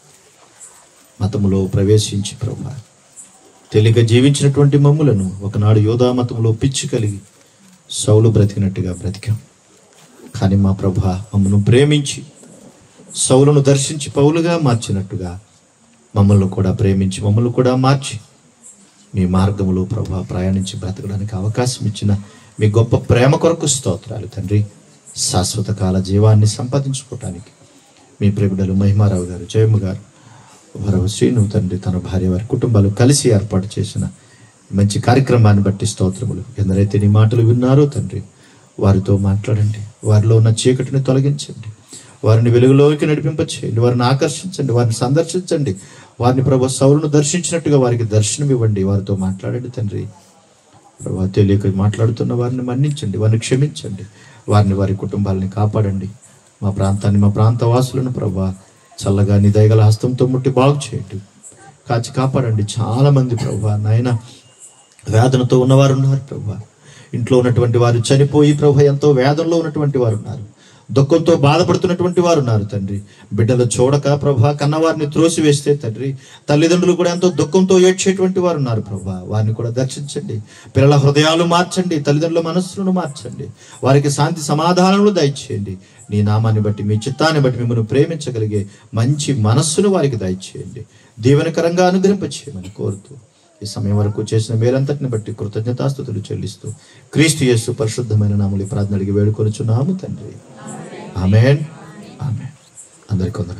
మతములో ప్రవేశించి ప్రభా తెలియక జీవించినటువంటి మమ్ములను ఒకనాడు యోధా మతంలో పిచ్చి కలిగి సౌలు బ్రతికినట్టుగా బ్రతికాం కానీ మా ప్రభ మమ్మను ప్రేమించి సౌలును దర్శించి పౌలుగా మార్చినట్టుగా మమ్మల్ని కూడా ప్రేమించి మమ్మల్ని కూడా మార్చి మీ మార్గములో ప్రభా ప్రయాణించి బ్రతకడానికి అవకాశం ఇచ్చిన మీ గొప్ప ప్రేమ కొరకు స్తోత్రాలు తండ్రి శాశ్వత కాల జీవాన్ని సంపాదించుకోవటానికి మీ ప్రేమిడలు మహిమారావు గారు జయమ్మ గారు వరవ శ్రీను తండ్రి తన భార్య వారి కుటుంబాలు కలిసి ఏర్పాటు చేసిన మంచి కార్యక్రమాన్ని బట్టి స్తోత్రములు ఎందరైతే నీ మాటలు విన్నారో తండ్రి వారితో మాట్లాడండి వారిలో ఉన్న చీకటిని తొలగించండి వారిని వెలుగులోకి నడిపింపచేయండి వారిని ఆకర్షించండి వారిని సందర్శించండి వారిని ప్రభు సౌరును దర్శించినట్టుగా వారికి దర్శనం ఇవ్వండి వారితో మాట్లాడండి తండ్రి ప్రభా తెలియక మాట్లాడుతున్న వారిని మన్నించండి వారిని క్షమించండి వారిని వారి కుటుంబాలని కాపాడండి మా ప్రాంతాన్ని మా ప్రాంత వాసులను ప్రభా చల్లగా నీ దయగల హస్తంతో ముట్టి బాగు చేయండి కాచి కాపాడండి చాలా మంది ప్రభా నాయన వేదనతో ఉన్నవారు ఉన్నారు ప్రభా ఇంట్లో ఉన్నటువంటి వారు చనిపోయి ప్రభా ఎంతో వేదనలో ఉన్నటువంటి వారు ఉన్నారు దుఃఖంతో బాధపడుతున్నటువంటి వారు ఉన్నారు తండ్రి బిడ్డలు చూడక ప్రభా కన్నవారిని త్రోసివేస్తే తండ్రి తల్లిదండ్రులు కూడా ఎంతో దుఃఖంతో ఏడ్చేటువంటి వారు ఉన్నారు ప్రభా వారిని కూడా దర్శించండి పిల్లల హృదయాలు మార్చండి తల్లిదండ్రుల మనస్సులను మార్చండి వారికి శాంతి సమాధానములు దయచేయండి నీ నామాన్ని బట్టి మీ చిత్తాన్ని బట్టి మిమ్మల్ని ప్రేమించగలిగే మంచి మనస్సును వారికి దయచేయండి దీవెనకరంగా అనుగ్రహింపచేయమని కోరుతూ ఈ సమయం వరకు చేసిన మేలంతటిని బట్టి కృతజ్ఞతాస్థుతులు చెల్లిస్తూ క్రీస్తు యేసు పరిశుద్ధమైన నామలి ప్రార్థన అడిగి వేడుకొనుచున్నాము తండ్రి ఆమెన్ ఆమెన్ అందరికీ వందనాలు.